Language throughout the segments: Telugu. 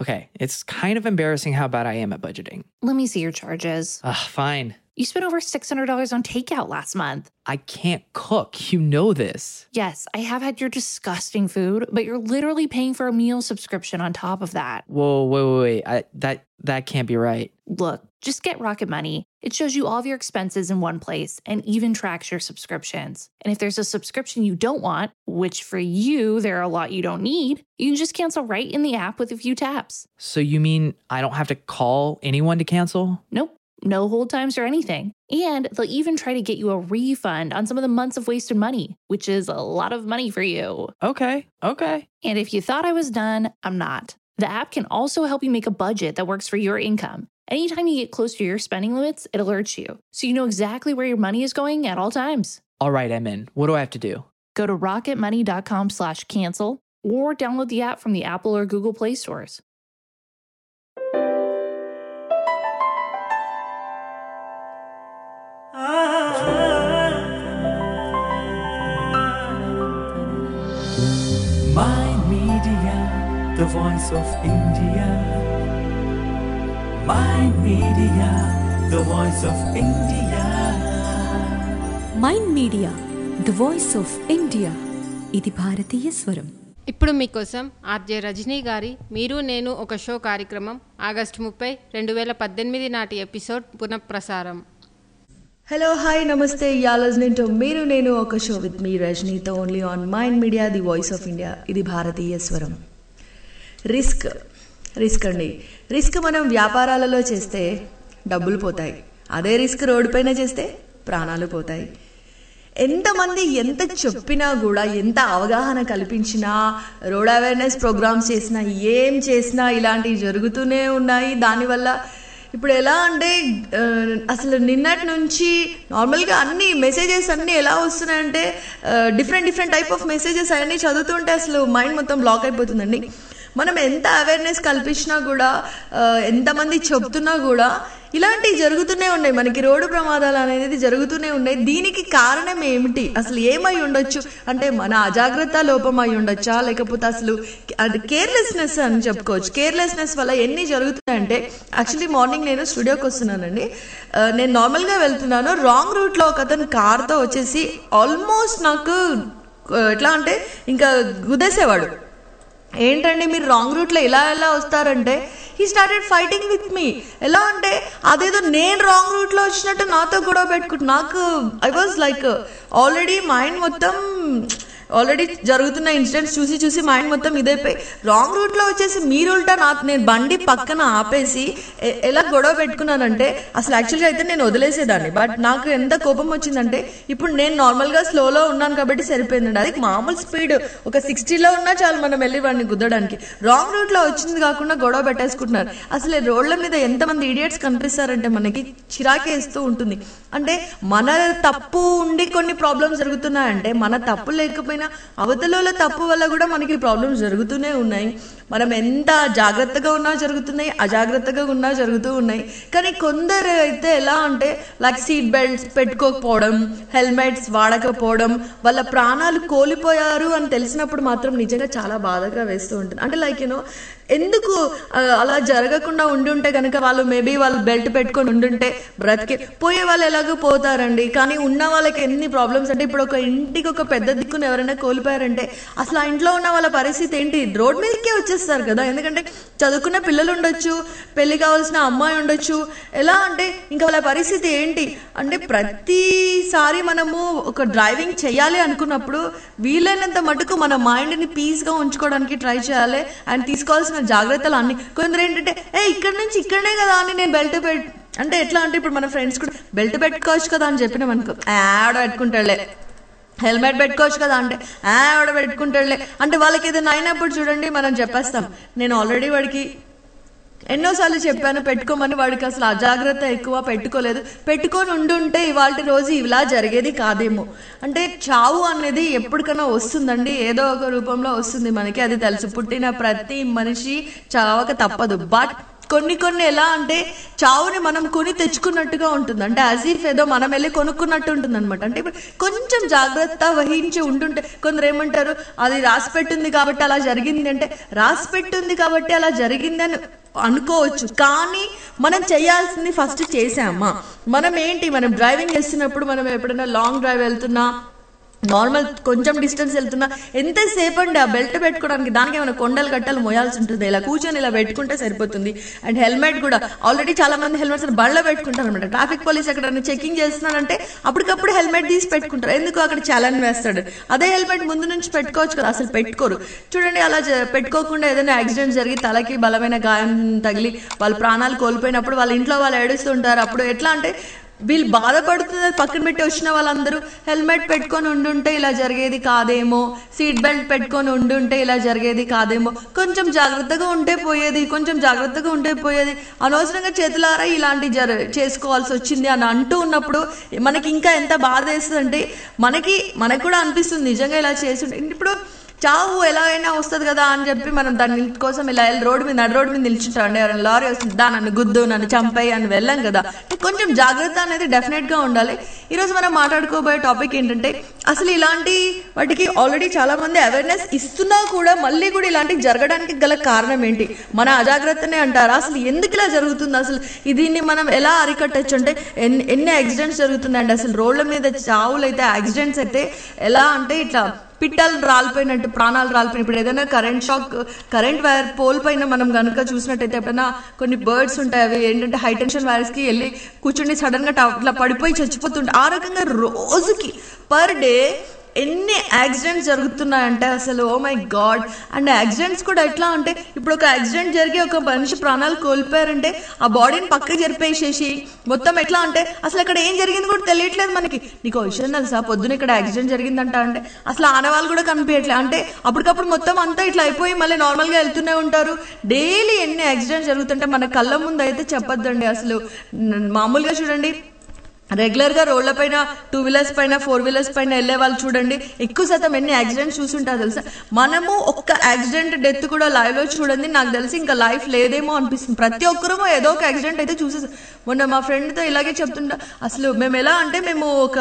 Okay, it's kind of embarrassing how bad I am at budgeting. Let me see your charges. Ugh, fine. You spent over $600 on takeout last month. I can't cook. You know this. Yes, I have had your disgusting food, but you're literally paying for a meal subscription on top of that. Whoa, wait, wait, wait. I, that that can't be right. Look, just get Rocket Money. It shows you all of your expenses in one place and even tracks your subscriptions. And if there's a subscription you don't want, which for you, there are a lot you don't need, you can just cancel right in the app with a few taps. So you mean I don't have to call anyone to cancel? Nope, no hold times or anything. And they'll even try to get you a refund on some of the months of wasted money, which is a lot of money for you. Okay, okay. And if you thought I was done, I'm not. The app can also help you make a budget that works for your income. Anytime you get close to your spending limits, it alerts you, so you know exactly where your money is going at all times. All right, I'm in. What do I have to do? Go to rocketmoney.com slash cancel or download the app from the Apple or Google Play stores. My Media, the voice of India. My Media, the voice of India. Mind media the voice of India ఇది భారతీయ స్వరం ఇప్పుడు మీకోసం ఆర్జే రజనీ గారి మీరు నేను ఒక షో కార్యక్రమం ఆగస్టు ముప్పై రెండు వేల పద్దెనిమిది నాటి ఎపిసోడ్ పునఃప్రసారం హలో హాయ్ నమస్తే యా లిజనింగ్ టు మీరు నేను ఒక షో విత్ మీ రజనీతో only on Mind media the voice of India ఇది భారతీయ స్వరం రిస్క్ రిస్క్ అండి రిస్క్ మనం వ్యాపారాలలో చేస్తే డబ్బులు పోతాయి అదే రిస్క్ రోడ్డు పైన చేస్తే ప్రాణాలు పోతాయి ఎంతమంది ఎంత చెప్పినా కూడా ఎంత అవగాహన కల్పించినా రోడ్ అవేర్నెస్ ప్రోగ్రామ్స్ చేసినా ఏం చేసినా ఇలాంటివి జరుగుతూనే ఉన్నాయి దానివల్ల ఇప్పుడు ఎలా అంటే ఆ, అసలు నిన్నటి నుంచి నార్మల్గా అన్ని మెసేజెస్ అన్నీ ఎలా వస్తున్నాయంటే different different type of messages అవన్నీ చదువుతుంటే అసలు మైండ్ మొత్తం బ్లాక్ అయిపోతుందండి మనం ఎంత అవేర్నెస్ కల్పించినా కూడా ఆ, ఎంతమంది చెప్తున్నా కూడా ఇలాంటివి జరుగుతూనే ఉన్నాయి మనకి రోడ్డు ప్రమాదాలు అనేది జరుగుతూనే ఉన్నాయి దీనికి కారణం ఏమిటి అసలు ఏమై ఉండొచ్చు అంటే మన అజాగ్రత్త లోపం అయి ఉండొచ్చా లేకపోతే అసలు అది కేర్లెస్నెస్ అని చెప్పుకోవచ్చు కేర్లెస్నెస్ వల్ల ఎన్ని జరుగుతున్నాయంటే యాక్చువల్లీ మార్నింగ్ నేను స్టూడియోకి వస్తున్నానండి ఆ, నేను నార్మల్గా వెళ్తున్నాను రాంగ్ రూట్లో ఒక అతను కార్తో వచ్చేసి ఆల్మోస్ట్ నాకు ఆ, ఎట్లా అంటే ఇంకా గుదేసేవాడు ఏంటండి మీరు రాంగ్ రూట్లో ఇలా ఎలా వస్తారంటే he started fighting with me ఎలా అంటే అదేదో నేను రాంగ్ రూట్లో వచ్చినట్టు నాతో గొడవ పెట్టుకుంటు నాకు I was like already mind మొత్తం ఆల్రెడీ జరుగుతున్న ఇన్సిడెంట్స్ చూసి చూసి మైండ్ మొత్తం ఇదైపోయి రాంగ్ రూట్లో వచ్చేసి మీరు ఉల్టా నా నేను బండి పక్కన ఆపేసి ఎ- ఎలా గొడవ పెట్టుకున్నానంటే అసలు యాక్చువల్గా అయితే నేను వదిలేసేదాన్ని బట్ నాకు ఎంత కోపం వచ్చిందంటే ఇప్పుడు నేను నార్మల్గా స్లోలో ఉన్నాను కాబట్టి సరిపోయిందండి అది మామూలు స్పీడ్ ఒక సిక్స్టీలో ఉన్నా చాలు మనం వెళ్ళి వాడిని గుద్దడానికి రాంగ్ రూట్లో వచ్చింది కాకుండా గొడవ పెట్టేసుకుంటున్నారు అసలు ఈ రోడ్ల మీద ఎంతమంది ఇడియట్స్ కనిపిస్తారంటే మనకి చిరాకేస్తూ ఉంటుంది అంటే మన తప్పు ఉండి కొన్ని ప్రాబ్లమ్స్ జరుగుతున్నాయంటే మన తప్పు లేకపోయినా అవతల తప్పు వల్ల కూడా మనకి ప్రాబ్లమ్స్ జరుగుతూనే ఉన్నాయి మనం ఎంత జాగ్రత్తగా ఉన్నా జరుగుతున్నాయి అజాగ్రత్తగా ఉన్నా జరుగుతూ ఉన్నాయి కానీ కొందరు అయితే ఎలా అంటే లైక్ సీట్ బెల్ట్స్ పెట్టుకోకపోవడం హెల్మెట్స్ వాడకపోవడం వాళ్ళ ప్రాణాలు కోల్పోయారు అని తెలిసినప్పుడు మాత్రం నిజంగా చాలా బాధగా వేస్తూ ఉంటుంది అంటే లైక్ యూనో ఎందుకు ఆ, అలా జరగకుండా ఉండి ఉంటే కనుక వాళ్ళు మేబీ వాళ్ళు బెల్ట్ పెట్టుకొని ఉండుంటే బ్రతికే పోయే వాళ్ళు ఎలాగో పోతారండి కానీ ఉన్న వాళ్ళకి ఎన్ని ప్రాబ్లమ్స్ అంటే ఇప్పుడు ఒక ఇంటికి ఒక పెద్ద దిక్కును ఎవరైనా కోల్పోయారంటే అసలు ఆ ఇంట్లో ఉన్న వాళ్ళ పరిస్థితి ఏంటి రోడ్ మీదకే వచ్చేస్తారు కదా ఎందుకంటే చదువుకున్న పిల్లలు ఉండొచ్చు పెళ్లి కావాల్సిన అమ్మాయి ఉండొచ్చు ఎలా అంటే ఇంకా వాళ్ళ పరిస్థితి ఏంటి అంటే ప్రతిసారి మనము ఒక డ్రైవింగ్ చేయాలి అనుకున్నప్పుడు వీలైనంత మటుకు మన మైండ్ని పీస్గా ఉంచుకోవడానికి ట్రై చేయాలి అండ్ తీసుకోవాల్సిన జాగ్రత్తలు అన్ని కొందరు ఏంటంటే ఏ ఇక్కడ నుంచి ఇక్కడనే కదా అని నేను బెల్ట్ పెట్ అంటే ఎట్లా అంటే ఇప్పుడు మన ఫ్రెండ్స్ కూడా బెల్ట్ పెట్టుకోవచ్చు కదా అని చెప్పినాం అనుకో ఆడ పెట్టుకుంటాడులే హెల్మెట్ పెట్టుకోవచ్చు కదా అంటే "ఆ, ఆవిడ పెట్టుకుంటాడులే అంటే వాళ్ళకి ఏదైనా అయినప్పుడు చూడండి మనం చెప్పేస్తాం నేను ఆల్రెడీ వాడికి ఎన్నోసార్లు చెప్పాను పెట్టుకోమని వాడికి అసలు అజాగ్రత్త ఎక్కువ పెట్టుకోలేదు పెట్టుకొని ఉండుంటే ఇవాళ రోజు ఇలా జరిగేది కాదేమో అంటే చావు అనేది ఎప్పటికైనా వస్తుందండి ఏదో ఒక రూపంలో వస్తుంది మనకి అది తెలుసు పుట్టిన ప్రతి మనిషి చావక తప్పదు బట్ కొన్ని కొన్ని ఎలా అంటే చావుని మనం కొని తెచ్చుకున్నట్టుగా ఉంటుంది అంటే యాజ్ ఇఫ్ ఏదో మనం వెళ్ళి కొనుక్కున్నట్టు ఉంటుంది అనమాట అంటే ఇప్పుడు కొంచెం జాగ్రత్త వహించి ఉంటుంటే కొందరు ఏమంటారు అది రాసి పెట్టింది కాబట్టి అలా జరిగింది అంటే రాసి పెట్టింది కాబట్టి అలా జరిగింది అని అనుకోవచ్చు కానీ మనం చేయాల్సింది ఫస్ట్ చేసామా మనం ఏంటి మనం డ్రైవింగ్ చేస్తున్నప్పుడు మనం ఎప్పుడైనా లాంగ్ డ్రైవ్ వెళ్తున్నా నార్మల్ కొంచెం డిస్టెన్స్ వెళ్తున్నా ఎంతసేపు అండి ఆ బెల్ట్ పెట్టుకోవడానికి దానికి ఏమైనా కొండలు గట్టలు మోయాల్సి ఉంటుంది ఇలా కూర్చొని ఇలా పెట్టుకుంటే సరిపోతుంది అండ్ హెల్మెట్ కూడా ఆల్రెడీ చాలా మంది హెల్మెట్స్ బళ్ళ పెట్టుకుంటారు అనమాట ట్రాఫిక్ పోలీస్ ఎక్కడైనా చెకింగ్ చేస్తున్నారంటే అప్పటికప్పుడు హెల్మెట్ తీసి పెట్టుకుంటారు ఎందుకు అక్కడ చలన్ వేస్తాడు అదే హెల్మెట్ ముందు నుంచి పెట్టుకోవచ్చు కదా అసలు పెట్టుకోరు చూడండి అలా జ- పెట్టుకోకుండా ఏదైనా యాక్సిడెంట్ జరిగి తలకి బలమైన గాయం తగిలి వాళ్ళ ప్రాణాలు కోల్పోయినప్పుడు వాళ్ళ ఇంట్లో వాళ్ళు ఏడుస్తుంటారు అప్పుడు ఎట్లా అంటే వీళ్ళు బాధపడుతున్నారు పక్కన పెట్టి వచ్చిన వాళ్ళందరూ హెల్మెట్ పెట్టుకొని ఉండుంటే ఇలా జరిగేది కాదేమో సీట్ బెల్ట్ పెట్టుకొని ఉండుంటే ఇలా జరిగేది కాదేమో కొంచెం జాగ్రత్తగా ఉంటే పోయేది కొంచెం జాగ్రత్తగా ఉంటే పోయేది అనవసరంగా చేతులారా ఇలాంటి జర చేసుకోవాల్సి వచ్చింది అని అంటూ ఉన్నప్పుడు మనకి ఇంకా ఎంత బాధ వేస్తుంది అంటే మనకి మనకు కూడా అనిపిస్తుంది నిజంగా ఇలా చేసి ఇప్పుడు చావు ఎలాగైనా వస్తుంది కదా అని చెప్పి మనం దాని కోసం ఇలా వెళ్ళి రోడ్డు మీద నడు రోడ్డు మీద నిల్చుంటాం అండి ఎవరైనా లారీ వస్తుంది దా నన్ను గుద్దు నన్ను చంపాయి అని వెళ్ళాం కదా కొంచెం జాగ్రత్త అనేది డెఫినెట్ గా ఉండాలి ఈరోజు మనం మాట్లాడుకోబోయే టాపిక్ ఏంటంటే అసలు ఇలాంటి వాటికి ఆల్రెడీ చాలా మంది అవేర్నెస్ ఇస్తున్నా కూడా మళ్ళీ కూడా ఇలాంటివి జరగడానికి గల కారణం ఏంటి మన అజాగ్రత్తనే అంటారా అసలు ఎందుకు ఇలా జరుగుతుంది అసలు ఈ దీన్ని మనం ఎలా అరికట్టచ్చు అంటే ఎన్ని ఎన్ని యాక్సిడెంట్స్ జరుగుతున్నాయండి అసలు రోడ్ల మీద చావులు అయితే యాక్సిడెంట్స్ అయితే ఎలా అంటే ఇట్లా పిట్టలు రాలిపోయినట్టు ప్రాణాలు రాలిపోయిన ఇప్పుడు ఏదైనా current shock current wire pole పైన మనం కనుక చూసినట్టయితే ఎప్పుడైనా కొన్ని బర్డ్స్ ఉంటాయి అవి ఏంటంటే హై టెన్షన్ వైర్స్ కి వెళ్ళి కూర్చుని సడన్ గా ట- ఇట్లా పడిపోయి చచ్చిపోతుంటాయి ఆ రకంగా రోజుకి పర్ డే ఎన్ని యాక్సిడెంట్స్ జరుగుతున్నాయంటే అసలు oh my god and accidents కూడా ఎట్లా అంటే ఇప్పుడు ఒక యాక్సిడెంట్ జరిగి ఒక మనిషి ప్రాణాలు కోల్పోయారంటే ఆ బాడీని పక్కకి జరిపేసేసి మొత్తం ఎట్లా అంటే అసలు అక్కడ ఏం జరిగింది కూడా తెలియట్లేదు మనకి నీకు ఓ విషయం తెలుసా పొద్దున ఇక్కడ యాక్సిడెంట్ జరిగిందంట అంటే అసలు ఆనవాళ్ళు కూడా కనిపించట్లేదు అంటే అప్పటికప్పుడు మొత్తం అంతా ఇట్లా అయిపోయి మళ్ళీ నార్మల్గా వెళ్తూనే ఉంటారు డైలీ ఎన్ని యాక్సిడెంట్స్ జరుగుతుంటే మన కళ్ళ ముందు అయితే చెప్పొద్దండి అసలు న- మామూలుగా చూడండి రెగ్యులర్ గా రోడ్ల పైన టూ వీలర్స్ పైన ఫోర్ వీలర్స్ పైన వెళ్ళే వాళ్ళు చూడండి ఎక్కువ శాతం ఎన్ని యాక్సిడెంట్స్ చూసుంటారు తెలుసా మనము ఒక్క యాక్సిడెంట్ డెత్ కూడా లైవ్ లో చూడండి నాకు తెలిసి ఇంకా లైఫ్ లేదేమో అనిపిస్తుంది ప్రతి ఒక్కరము ఏదో ఒక యాక్సిడెంట్ అయితే చూసేసి మొన్న మా ఫ్రెండ్ తో ఇలాగే చెప్తుంటా అసలు మేము ఎలా అంటే మేము ఒక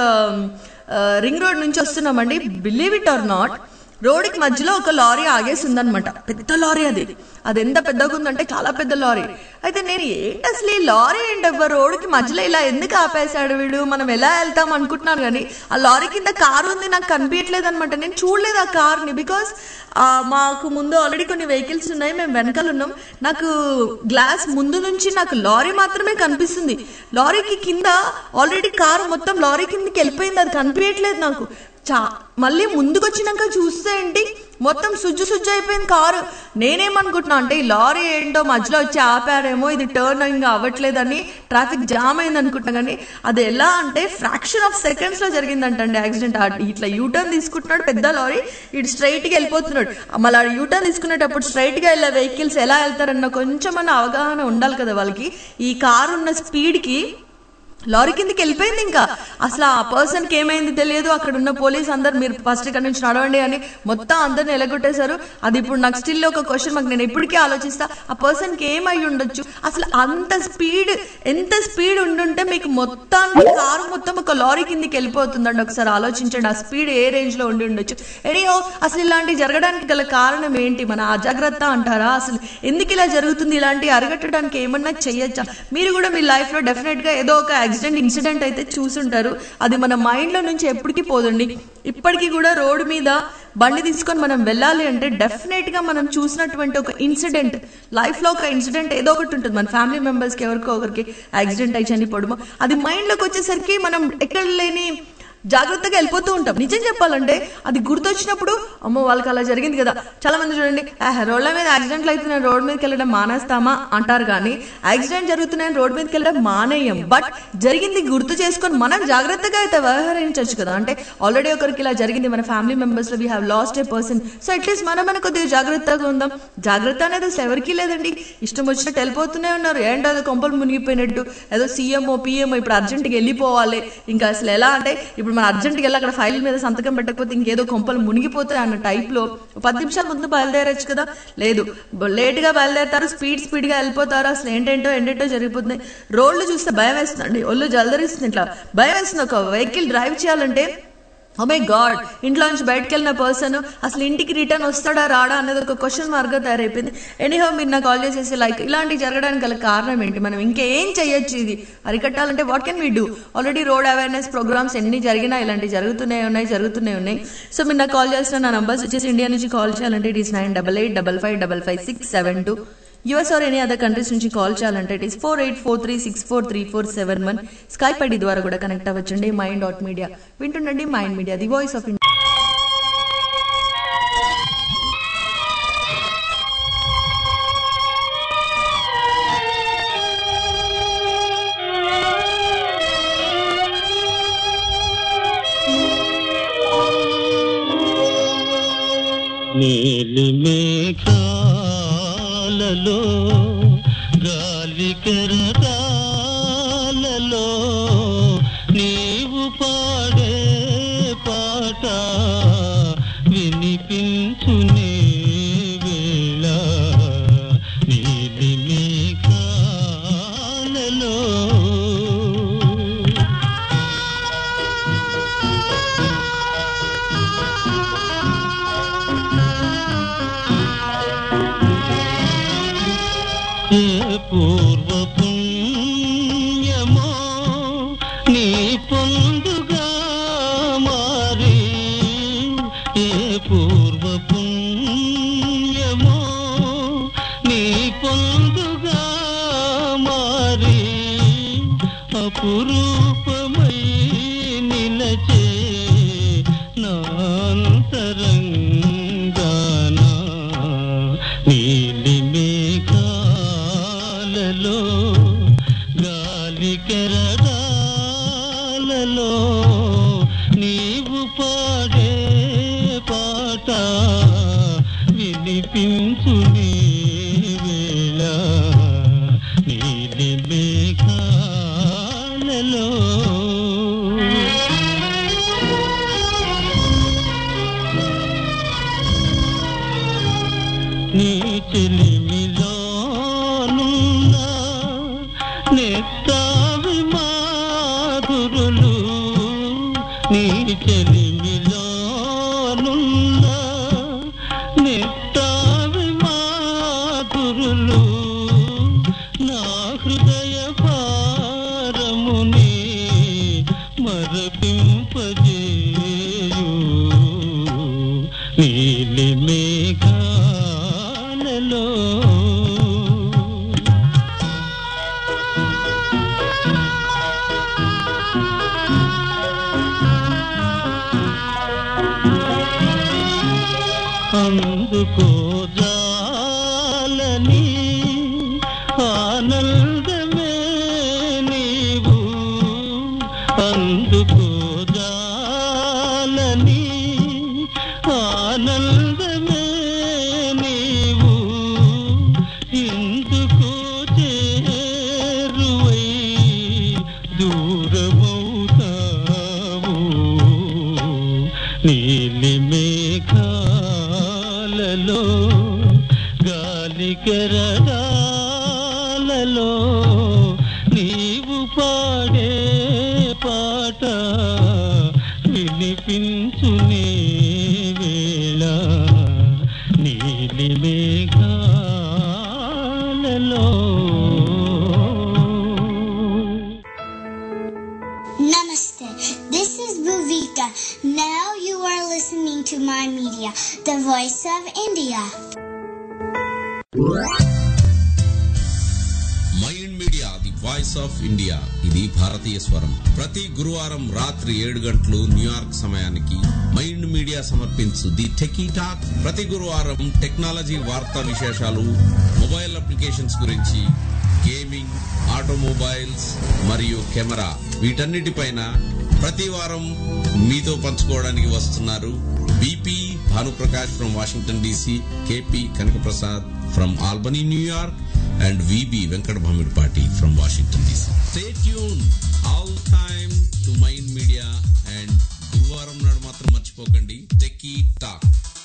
రింగ్ రోడ్ నుంచి వస్తున్నామండి బిలీవ్ ఇట్ ఆర్ నాట్ రోడ్డుకి మధ్యలో ఒక లారీ ఆగేసి ఉందన్నమాట పెద్ద లారీ అది అది ఎంత పెద్దగా ఉందంటే చాలా పెద్ద లారీ అయితే నేను ఏంటి అసలు ఈ లారీ ఏంటబ్బా రోడ్డుకి మధ్యలో ఇలా ఎందుకు ఆపేశాడు వీడు మనం ఎలా వెళ్తాం అనుకుంటున్నాను కానీ ఆ లారీ కింద కారు ఉంది నాకు కనిపించట్లేదు అనమాట నేను చూడలేదు ఆ కార్ని బికాస్ మాకు ముందు ఆల్రెడీ కొన్ని వెహికల్స్ ఉన్నాయి మేము వెనకాల ఉన్నాం నాకు గ్లాస్ ముందు నుంచి నాకు లారీ మాత్రమే కనిపిస్తుంది లారీకి కింద ఆల్రెడీ కారు మొత్తం లారీ కిందకి వెళ్ళిపోయింది అది కనిపించట్లేదు నాకు చా మళ్ళీ ముందుకు వచ్చినాక చూస్తే ఏంటి మొత్తం సుజ్జు సుజ్జు అయిపోయింది కారు నేనేమనుకుంటున్నా అంటే ఈ లారీ ఏంటో మధ్యలో వచ్చి ఆపారేమో ఇది టర్న్ ఇంకా అవ్వట్లేదని ట్రాఫిక్ జామ్ అయింది అనుకుంటున్నా కానీ అది ఎలా అంటే ఫ్రాక్షన్ ఆఫ్ సెకండ్స్ లో జరిగిందంటండి యాక్సిడెంట్ ఇట్లా యూటర్న్ తీసుకుంటున్నాడు పెద్ద లారీ ఇటు స్ట్రైట్ గా వెళ్ళిపోతున్నాడు మళ్ళీ యూటర్న్ తీసుకునేటప్పుడు స్ట్రైట్ గా వెళ్ళే వెహికల్స్ ఎలా వెళ్తారన్న కొంచెం అన్న అవగాహన ఉండాలి కదా వాళ్ళకి ఈ కారు ఉన్న స్పీడ్ కి లారీ కిందకి వెళ్ళిపోయింది ఇంకా అసలు ఆ పర్సన్ కి ఏమైంది తెలియదు అక్కడ ఉన్న పోలీస్ అందరు మీరు ఫస్ట్ ఇక్కడ నుంచి నడవండి అని మొత్తం అందరిని ఎలగొట్టేశారు అది ఇప్పుడు నాకు స్టిల్ ఒక క్వశ్చన్ మాకు నేను ఇప్పటికీ ఆలోచిస్తా ఆ పర్సన్ కి ఏమై ఉండొచ్చు అసలు అంత స్పీడ్ ఎంత స్పీడ్ ఉండుంటే మీకు మొత్తానికి కారు మొత్తం ఒక లారీ కిందకి వెళ్ళిపోతుందండి ఒకసారి ఆలోచించండి ఆ స్పీడ్ ఏ రేంజ్ లో ఉండి ఉండొచ్చు ఎడియో అసలు ఇలాంటి జరగడానికి గల కారణం ఏంటి మన అజాగ్రత్త అంటారా అసలు ఎందుకు ఇలా జరుగుతుంది ఇలాంటి అరగట్టడానికి ఏమన్నా చెయ్యొచ్చా మీరు కూడా మీ లైఫ్ లో డెఫినెట్ గా ఏదో ఒక యాక్సిడెంట్ ఇన్సిడెంట్ అయితే చూసుంటారు అది మన మైండ్ లో నుంచి ఎప్పటికీ పోదండి ఇప్పటికీ కూడా రోడ్డు మీద బండి తీసుకొని మనం వెళ్ళాలి అంటే డెఫినెట్ గా మనం చూసినటువంటి ఒక ఇన్సిడెంట్ లైఫ్ లో ఒక ఇన్సిడెంట్ ఏదో ఒకటి ఉంటుంది మన ఫ్యామిలీ మెంబర్స్ కి ఎవరికో ఒకరికి యాక్సిడెంట్ అయి చనిపోవడము అది మైండ్ లోకి వచ్చేసరికి మనం ఎక్కడ లేని జాగ్రత్తగా వెళ్ళిపోతూ ఉంటాం నిజం చెప్పాలంటే అది గుర్తొచ్చినప్పుడు అమ్మో వాళ్ళకి అలా జరిగింది కదా చాలా మంది చూడండి "ఆహ్, రోడ్ల మీద యాక్సిడెంట్లు అవుతున్నాయి రోడ్ మీదకి వెళ్ళడం మానేస్తామా అంటారు కానీ యాక్సిడెంట్ జరుగుతున్నాయని రోడ్ మీదకి వెళ్ళడం మానేయం బట్ జరిగింది గుర్తు చేసుకొని మనం జాగ్రత్తగా అయితే వ్యవహరించవచ్చు కదా అంటే ఆల్రెడీ ఒకరికి ఇలా జరిగింది మన ఫ్యామిలీ మెంబర్స్ లో we have lost a person so at least మనం మన కొద్దిగా జాగ్రత్తగా ఉందాం జాగ్రత్త అనేది అసలు ఎవరికీ లేదండి ఇష్టం వచ్చినట్టు వెళ్ళిపోతూనే ఉన్నారు ఏంటో అది కొంపలు మునిగిపోయినట్టు ఏదో సీఎంఓ పిఎంఓ ఇప్పుడు అర్జెంట్గా వెళ్ళిపోవాలి ఇంకా అసలు ఎలా అంటే ఇప్పుడు ఇప్పుడు మన అర్జెంట్గా వెళ్ళి అక్కడ ఫైల్ మీద సంతకం పెట్టకపోతే ఇంకేదో కొంపలు మునిగిపోతాయి అన్న టైప్లో పది నిమిషాల ముందు బయలుదేరచ్చు కదా లేదు లేట్గా బయలుదేరతారు స్పీడ్ స్పీడ్గా వెళ్ళిపోతారు అసలు ఏంటేంటో ఏంటేంటో జరిగిపోతుంది రోడ్లు చూస్తే భయం వేస్తుందండి ఒళ్ళు జలదరిస్తుంది ఇట్లా భయం వేస్తుంది ఒక వెహికల్ డ్రైవ్ చేయాలంటే ఓ మై గాడ్ ఇంట్లో నుంచి బయటకు వెళ్ళిన పర్సన్ అసలు ఇంటికి రిటర్న్ వస్తాడా రాడా అనేది ఒక క్వశ్చన్ మార్క్గా తయారైపోయింది ఎనీహో మీరు నాకు కాల్ చేసేసి లైక్ ఇలాంటివి జరగడానికి గల కారణం ఏంటి మనం ఇంకేం చేయొచ్చు ఇది అరికట్టాలంటే what can we do already road awareness programs ఎన్ని జరిగినా ఇలాంటివి జరుగుతూనే ఉన్నాయి జరుగుతూనే ఉన్నాయి సో మీరు నాకు కాల్ చేసిన నా నంబర్స్ వచ్చేసి ఇండియా నుంచి కాల్ చేయాలంటే it is nine double eight double five double five six seven two US or any other countries నుంచి కాల్ చేయాలంటే it is four eight four three six four three four seven one Skype ID ద్వారా కూడా కనెక్ట్ అవ్వచ్చండి మైండ్ డాట్ మీడియా వింటుండండి Mind media the voice of India నీలి మేఘాలలో గాలి కెరటాలలో నీవు పాడే పాట వినిపించునే వేళ నీలి మేఘాలలో ఏ పూర్వ పుణ్యమో నీ పొందుగా మారి ఏ పూర్వ పుణ్యమో నీ పొందుగా మారి అపురూపమై నిలచే నాంతరంగానా నీలి మేఘాలలో గాలి కెరడాలలో నీవు పాడే పాట వినిపించునే వేళ నీలి మేఘాలలో నీ చెలిమిలోనున్న నెత్తావి మాధురులు నీ చెలిమిలోనున్న నెత్తావి మాధురులు నా హృదయ భారముని మరపింపజేయు నీలి మేఘాలలో అందుకోజాలని ఆనందమే నీవు అందుకోజాలని ఆనందమే నీవు ఎందుకో చేరువై దూరమవుతావు నీలి మేఘాలలో గాలి కెరడాలలో నీవు పాడే పాట వినిపించునే వేళ నీలి మేఘాలలో Namaste. This is Bhuvika. Now you are listening to my media, the voice of India. Mind media the voice of India ఇది భారతీయ స్వరం ప్రతి గురువారం రాత్రి ఏడు గంటలు న్యూయార్క్ సమయానికి మైండ్ మీడియా సమర్పించు ది టెకీ టాక్ ప్రతి గురువారం టెక్నాలజీ వార్తా విశేషాలు మొబైల్ అప్లికేషన్స్ గురించి గేమింగ్ ఆటోమొబైల్స్ మరియు కెమెరా వీటన్నిటిపైన ప్రతి వారం మీతో పంచుకోవడానికి వస్తున్నారు BP Bhanuprakash from Washington DC KP Kanakaprasad from Albany New York and VB Venkat Bhamidpati from Washington DC. Stay tuned all time to Mind Media and గురువారం నాడు మాత్రం మర్చిపోకండి techie talk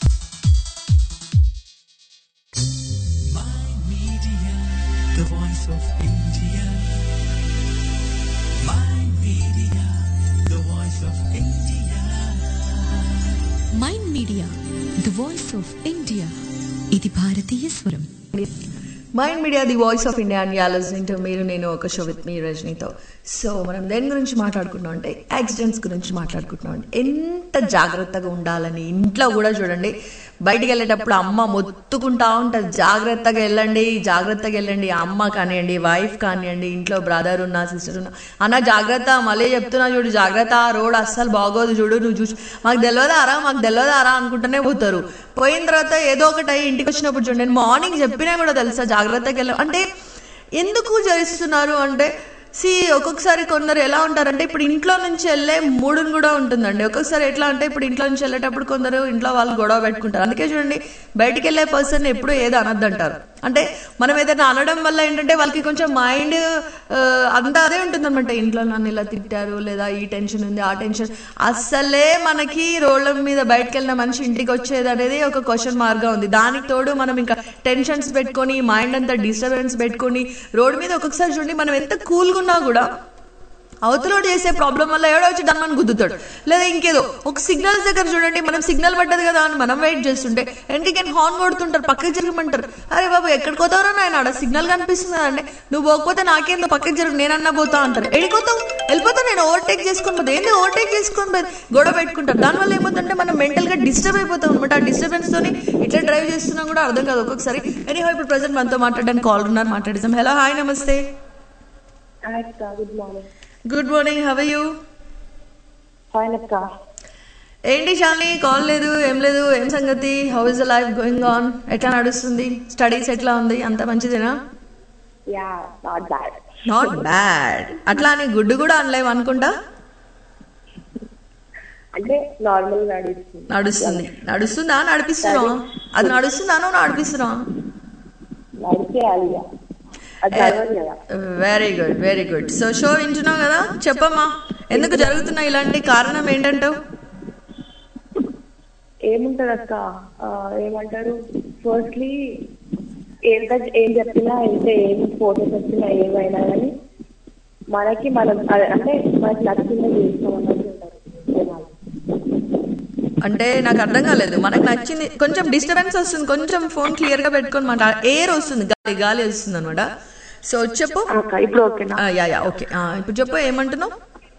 the voice of India. My media, the voice of India. Mind media the voice of India ఇది భారతీయ స్వరం mind media the voice of India అని ఆలోచించు మీరు నేను ఒక షో విత్ మీ రజనీతో సో మనం దేని గురించి మాట్లాడుకుంటున్నాం అంటే యాక్సిడెంట్స్ గురించి మాట్లాడుకుంటున్నాం అంటే ఎంత జాగ్రత్తగా ఉండాలని ఇంట్లో కూడా చూడండి బయటికి వెళ్ళేటప్పుడు అమ్మ మొత్తుకుంటా ఉంటుంది జాగ్రత్తగా వెళ్ళండి జాగ్రత్తగా వెళ్ళండి అమ్మ కానివ్వండి వైఫ్ కానివ్వండి ఇంట్లో బ్రదర్ ఉన్నా సిస్టర్ ఉన్నా అన్న జాగ్రత్త మళ్ళీ చెప్తున్నా చూడు జాగ్రత్త రోడ్ అస్సలు బాగోదు చూడు నువ్వు చూసి మాకు తెలియదారా మాకు తెలియదారా అనుకుంటూనే పోతారు పోయిన తర్వాత ఏదో ఒకటి అయ్యి ఇంటికి వచ్చినప్పుడు చూడండి నేను మార్నింగ్ చెప్పినా కూడా తెలుసా జాగ్రత్తగా వెళ్ళ అంటే ఎందుకు చేస్తున్నారు అంటే సి ఒక్కొక్కసారి కొందరు ఎలా ఉంటారంటే ఇప్పుడు ఇంట్లో నుంచి వెళ్ళే మూడుని కూడా ఉంటుందండి ఒక్కొక్కసారి ఎట్లా అంటే ఇప్పుడు ఇంట్లో నుంచి వెళ్ళేటప్పుడు కొందరు ఇంట్లో వాళ్ళు గొడవ పెట్టుకుంటారు అందుకే చూడండి బయటికి వెళ్ళే పర్సన్ ఎప్పుడు ఏదో అనొద్దంటారు అంటే మనం ఏదైనా అనడం వల్ల ఏంటంటే వాళ్ళకి కొంచెం మైండ్ అంతా అదే ఉంటుంది అనమాట ఇంట్లో నన్ను ఇలా తిట్టారు లేదా ఈ టెన్షన్ ఉంది ఆ టెన్షన్ అస్సలే మనకి రోడ్ల మీద బయటకు వెళ్ళిన మనిషి ఇంటికి వచ్చేది అనేది ఒక క్వశ్చన్ మార్క్గా ఉంది దానికి తోడు మనం ఇంకా టెన్షన్స్ పెట్టుకొని మైండ్ అంతా డిస్టర్బెన్స్ పెట్టుకొని రోడ్డు మీద ఒక్కొక్కసారి చూడండి మనం ఎంత కూల్గా ఉన్నా కూడా అవతలోడు చేసే ప్రాబ్లం వల్ల ఎవడో వచ్చి డమ్మని గుద్దుతాడు లేదా ఇంకేదో ఒక సిగ్నల్స్ దగ్గర చూడండి మనం సిగ్నల్ పడ్డది కదా అని మనం వెయిట్ చేస్తుంటే ఎందుకని హార్న్ కొడుతుంటారు పక్కకి జరగమంటారు అరే బాబు ఎక్కడికి పోతావరా నాయన ఆడ సిగ్నల్ కనిపిస్తుంది అండి నువ్వు పోకపోతే నాకేందో పక్కకి జరుగు నేనన్నా పోతా అంటారు ఎడిపోతావు వెళ్ళిపోతా నేను ఓవర్టేక్ చేసుకొని పోతే ఏంది ఓవర్టేక్ చేసుకొని పోయి గొడవ పెట్టుకుంటారు దానివల్ల ఏమవుతుందంటే మనం మెంటల్ గా డిస్టర్బ్ అయిపోతాం అనమాట ఆ డిస్టర్బెన్స్ తోని ఇట్లా డ్రైవ్ చేస్తున్నా కూడా అర్థం కాదు ఒక్కొక్కసారి ఎనీ ఇప్పుడు ప్రజెంట్ మనతో మాట్లాడడానికి కాల్ ఉన్నారు మాట్లాడేసాం హలో హాయ్ నమస్తే good morning good morning how you fine అక్క ఏంటి శాలిని కాల్ లేదు ఏం లేదు ఏం సంగతి how is the life going on ఎట్లా నడుస్తుంది స్టడీస్ ఎట్లా ఉంది అంత మంచిదేనా yeah not bad not bad అట్లా అని గుడ్డు కూడా అనలేము అనుకుంటా అంటే నార్మల్ నడుస్తుంది నడుస్తుంది నడుస్తుందా నడిపిస్తున్నావా అది నడుస్తుందా నువ్వు నడిపిస్తున్నావా నడిచేయాలి ఇక. అది చదవాలి కదా very good very good so show వింటున్నావు కదా చెప్పమ్మా ఎందుకు జరుగుతున్నాయి ఇలాంటి కారణం ఏంటంటావు ఏముంటది అక్క ఆ, ఏమంటారు ఫస్ట్లీ ఎంత ఏం చెప్పినా ఎంత ఏం ఫోటోస్ వచ్చినా ఏమైనా కానీ మనకి మనం అదే అంటే మనకి నచ్చిందే చేస్తాం అన్నట్టు ఉంటారు జనాలు. అంటే నాకు అర్థం కాలేదు మనకు నచ్చింది కొంచెం డిస్టర్బెన్స్ వస్తుంది కొంచెం ఫోన్ క్లియర్ గా పెట్టుకొని మాట ఎయిర్ వస్తుంది గాలి గాలి వస్తుంది అనమాట సో చెప్పు అక్క ఇప్పుడు ఓకేనా ఆ, యా యా ఓకే ఆ, ఇప్పుడు చెప్పు ఏమంటున్నావు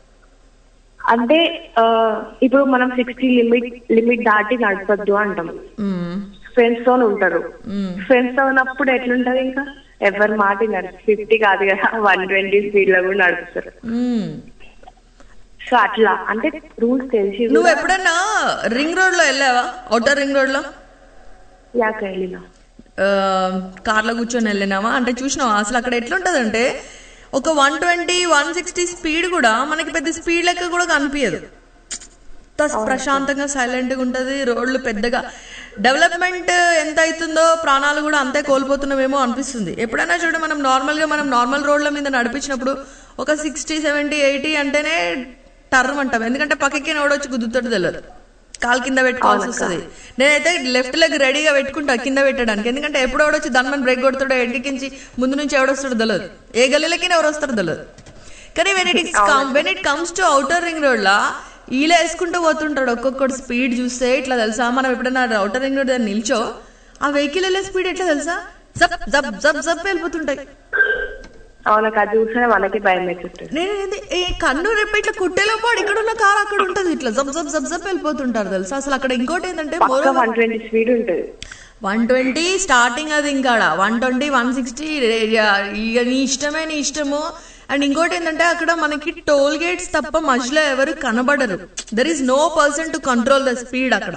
అంటే ఆ, ఇప్పుడు మనం సిక్స్టీ లిమిట్ లిమిట్ దాటి నడపద్దు అంటాం మ్మ్. ఫ్రెండ్స్ తో ఉంటారు మ్మ్. ఫ్రెండ్స్ తో ఉన్నప్పుడు ఎట్లుంటది ఇంకా ఎవరి మాట ఫిఫ్టీ కాదు కదా వన్ ట్వంటీ స్పీడ్ లో కూడా నడుపుతారు మ్మ్. సో అట్లా అంటే రూల్స్ తెలిసి నువ్వు కూడా ఎప్పుడన్నా రింగ్ రోడ్ లో వెళ్ళావా అవుటర్ రింగ్ రోడ్ లో యాక వెళ్ళినా ఆ, కార్లో కూర్చొని వెళ్ళినావా అంటే చూసినావా అసలు అక్కడ ఎట్లుంటదంటే ఒక one twenty one sixty speed కూడా మనకి పెద్ద స్పీడ్ లెక్క కూడా కనిపించదు అంత ప్రశాంతంగా సైలెంట్ గా ఉంటది రోడ్లు పెద్దగా డెవలప్మెంట్ ఎంత అవుతుందో ప్రాణాలు కూడా అంతే కోల్పోతున్నామేమో అనిపిస్తుంది ఎప్పుడైనా చూడు మనం నార్మల్ గా మనం నార్మల్ రోడ్ల మీద నడిపించినప్పుడు ఒక సిక్స్టీ సెవెంటీ ఎయిటీ అంటేనే టర్మ్ అంటాం ఎందుకంటే పక్కకి నోడొచ్చి గుద్దుతాడు తెలియదు కాలు కింద పెట్టుకోవాల్సి వస్తుంది నేనైతే లెఫ్ట్ లెగ్ రెడీగా పెట్టుకుంటా కింద పెట్టడానికి ఎందుకంటే ఎప్పుడు ఎవడొచ్చి ధన్మని బ్రేక్ కొడతాడో ఎంటికించి ముందు నుంచి ఎవడొస్తాడో తెలియదు ఏ గల్లీలకి ఎవరు వస్తారో తెలియదు కానీ when it is come when it comes to outer ring road లా ఈల వేసుకుంటూ పోతుంటాడు ఒక్కొక్కటి స్పీడ్ చూస్తే ఇట్లా తెలుసా మనం ఎప్పుడైనా అవుటర్ రింగ్ రోడ్ దగ్గర నిల్చో ఆ వెహికల్ వెళ్ళే స్పీడ్ ఎట్లా తెలుసా జప్ జప్ జప్ జప్ వెళ్ళిపోతుంటాయి అవునక్క అది చూస్తేనే మనకి భయం వేస్తుంటుంది నేను ఏంది, ఈ కన్ను రేపు ఇట్లా కుట్టేలో పాడు ఇక్కడ ఉన్న కార్ అక్కడ ఉంటది ఇట్లా జబ్ జబ్ జబ్ జబ్ వెళ్ళిపోతుంటారు తెలుసా అసలు అక్కడ ఇంకోటి ఏంటంటే పక్క వన్ ట్వంటీ స్పీడ్ ఉంటుంది వన్ ట్వంటీ స్టార్టింగ్ అది ఇంకా వన్ ట్వంటీ వన్ సిక్స్టీ ఇక నీ ఇష్టమే నీ ఇష్టము అండ్ ఇంకోటి ఏంటంటే అక్కడ మనకి టోల్ గేట్స్ తప్ప మధ్యలో ఎవరు కనబడరు there is no person to control the speed అక్కడ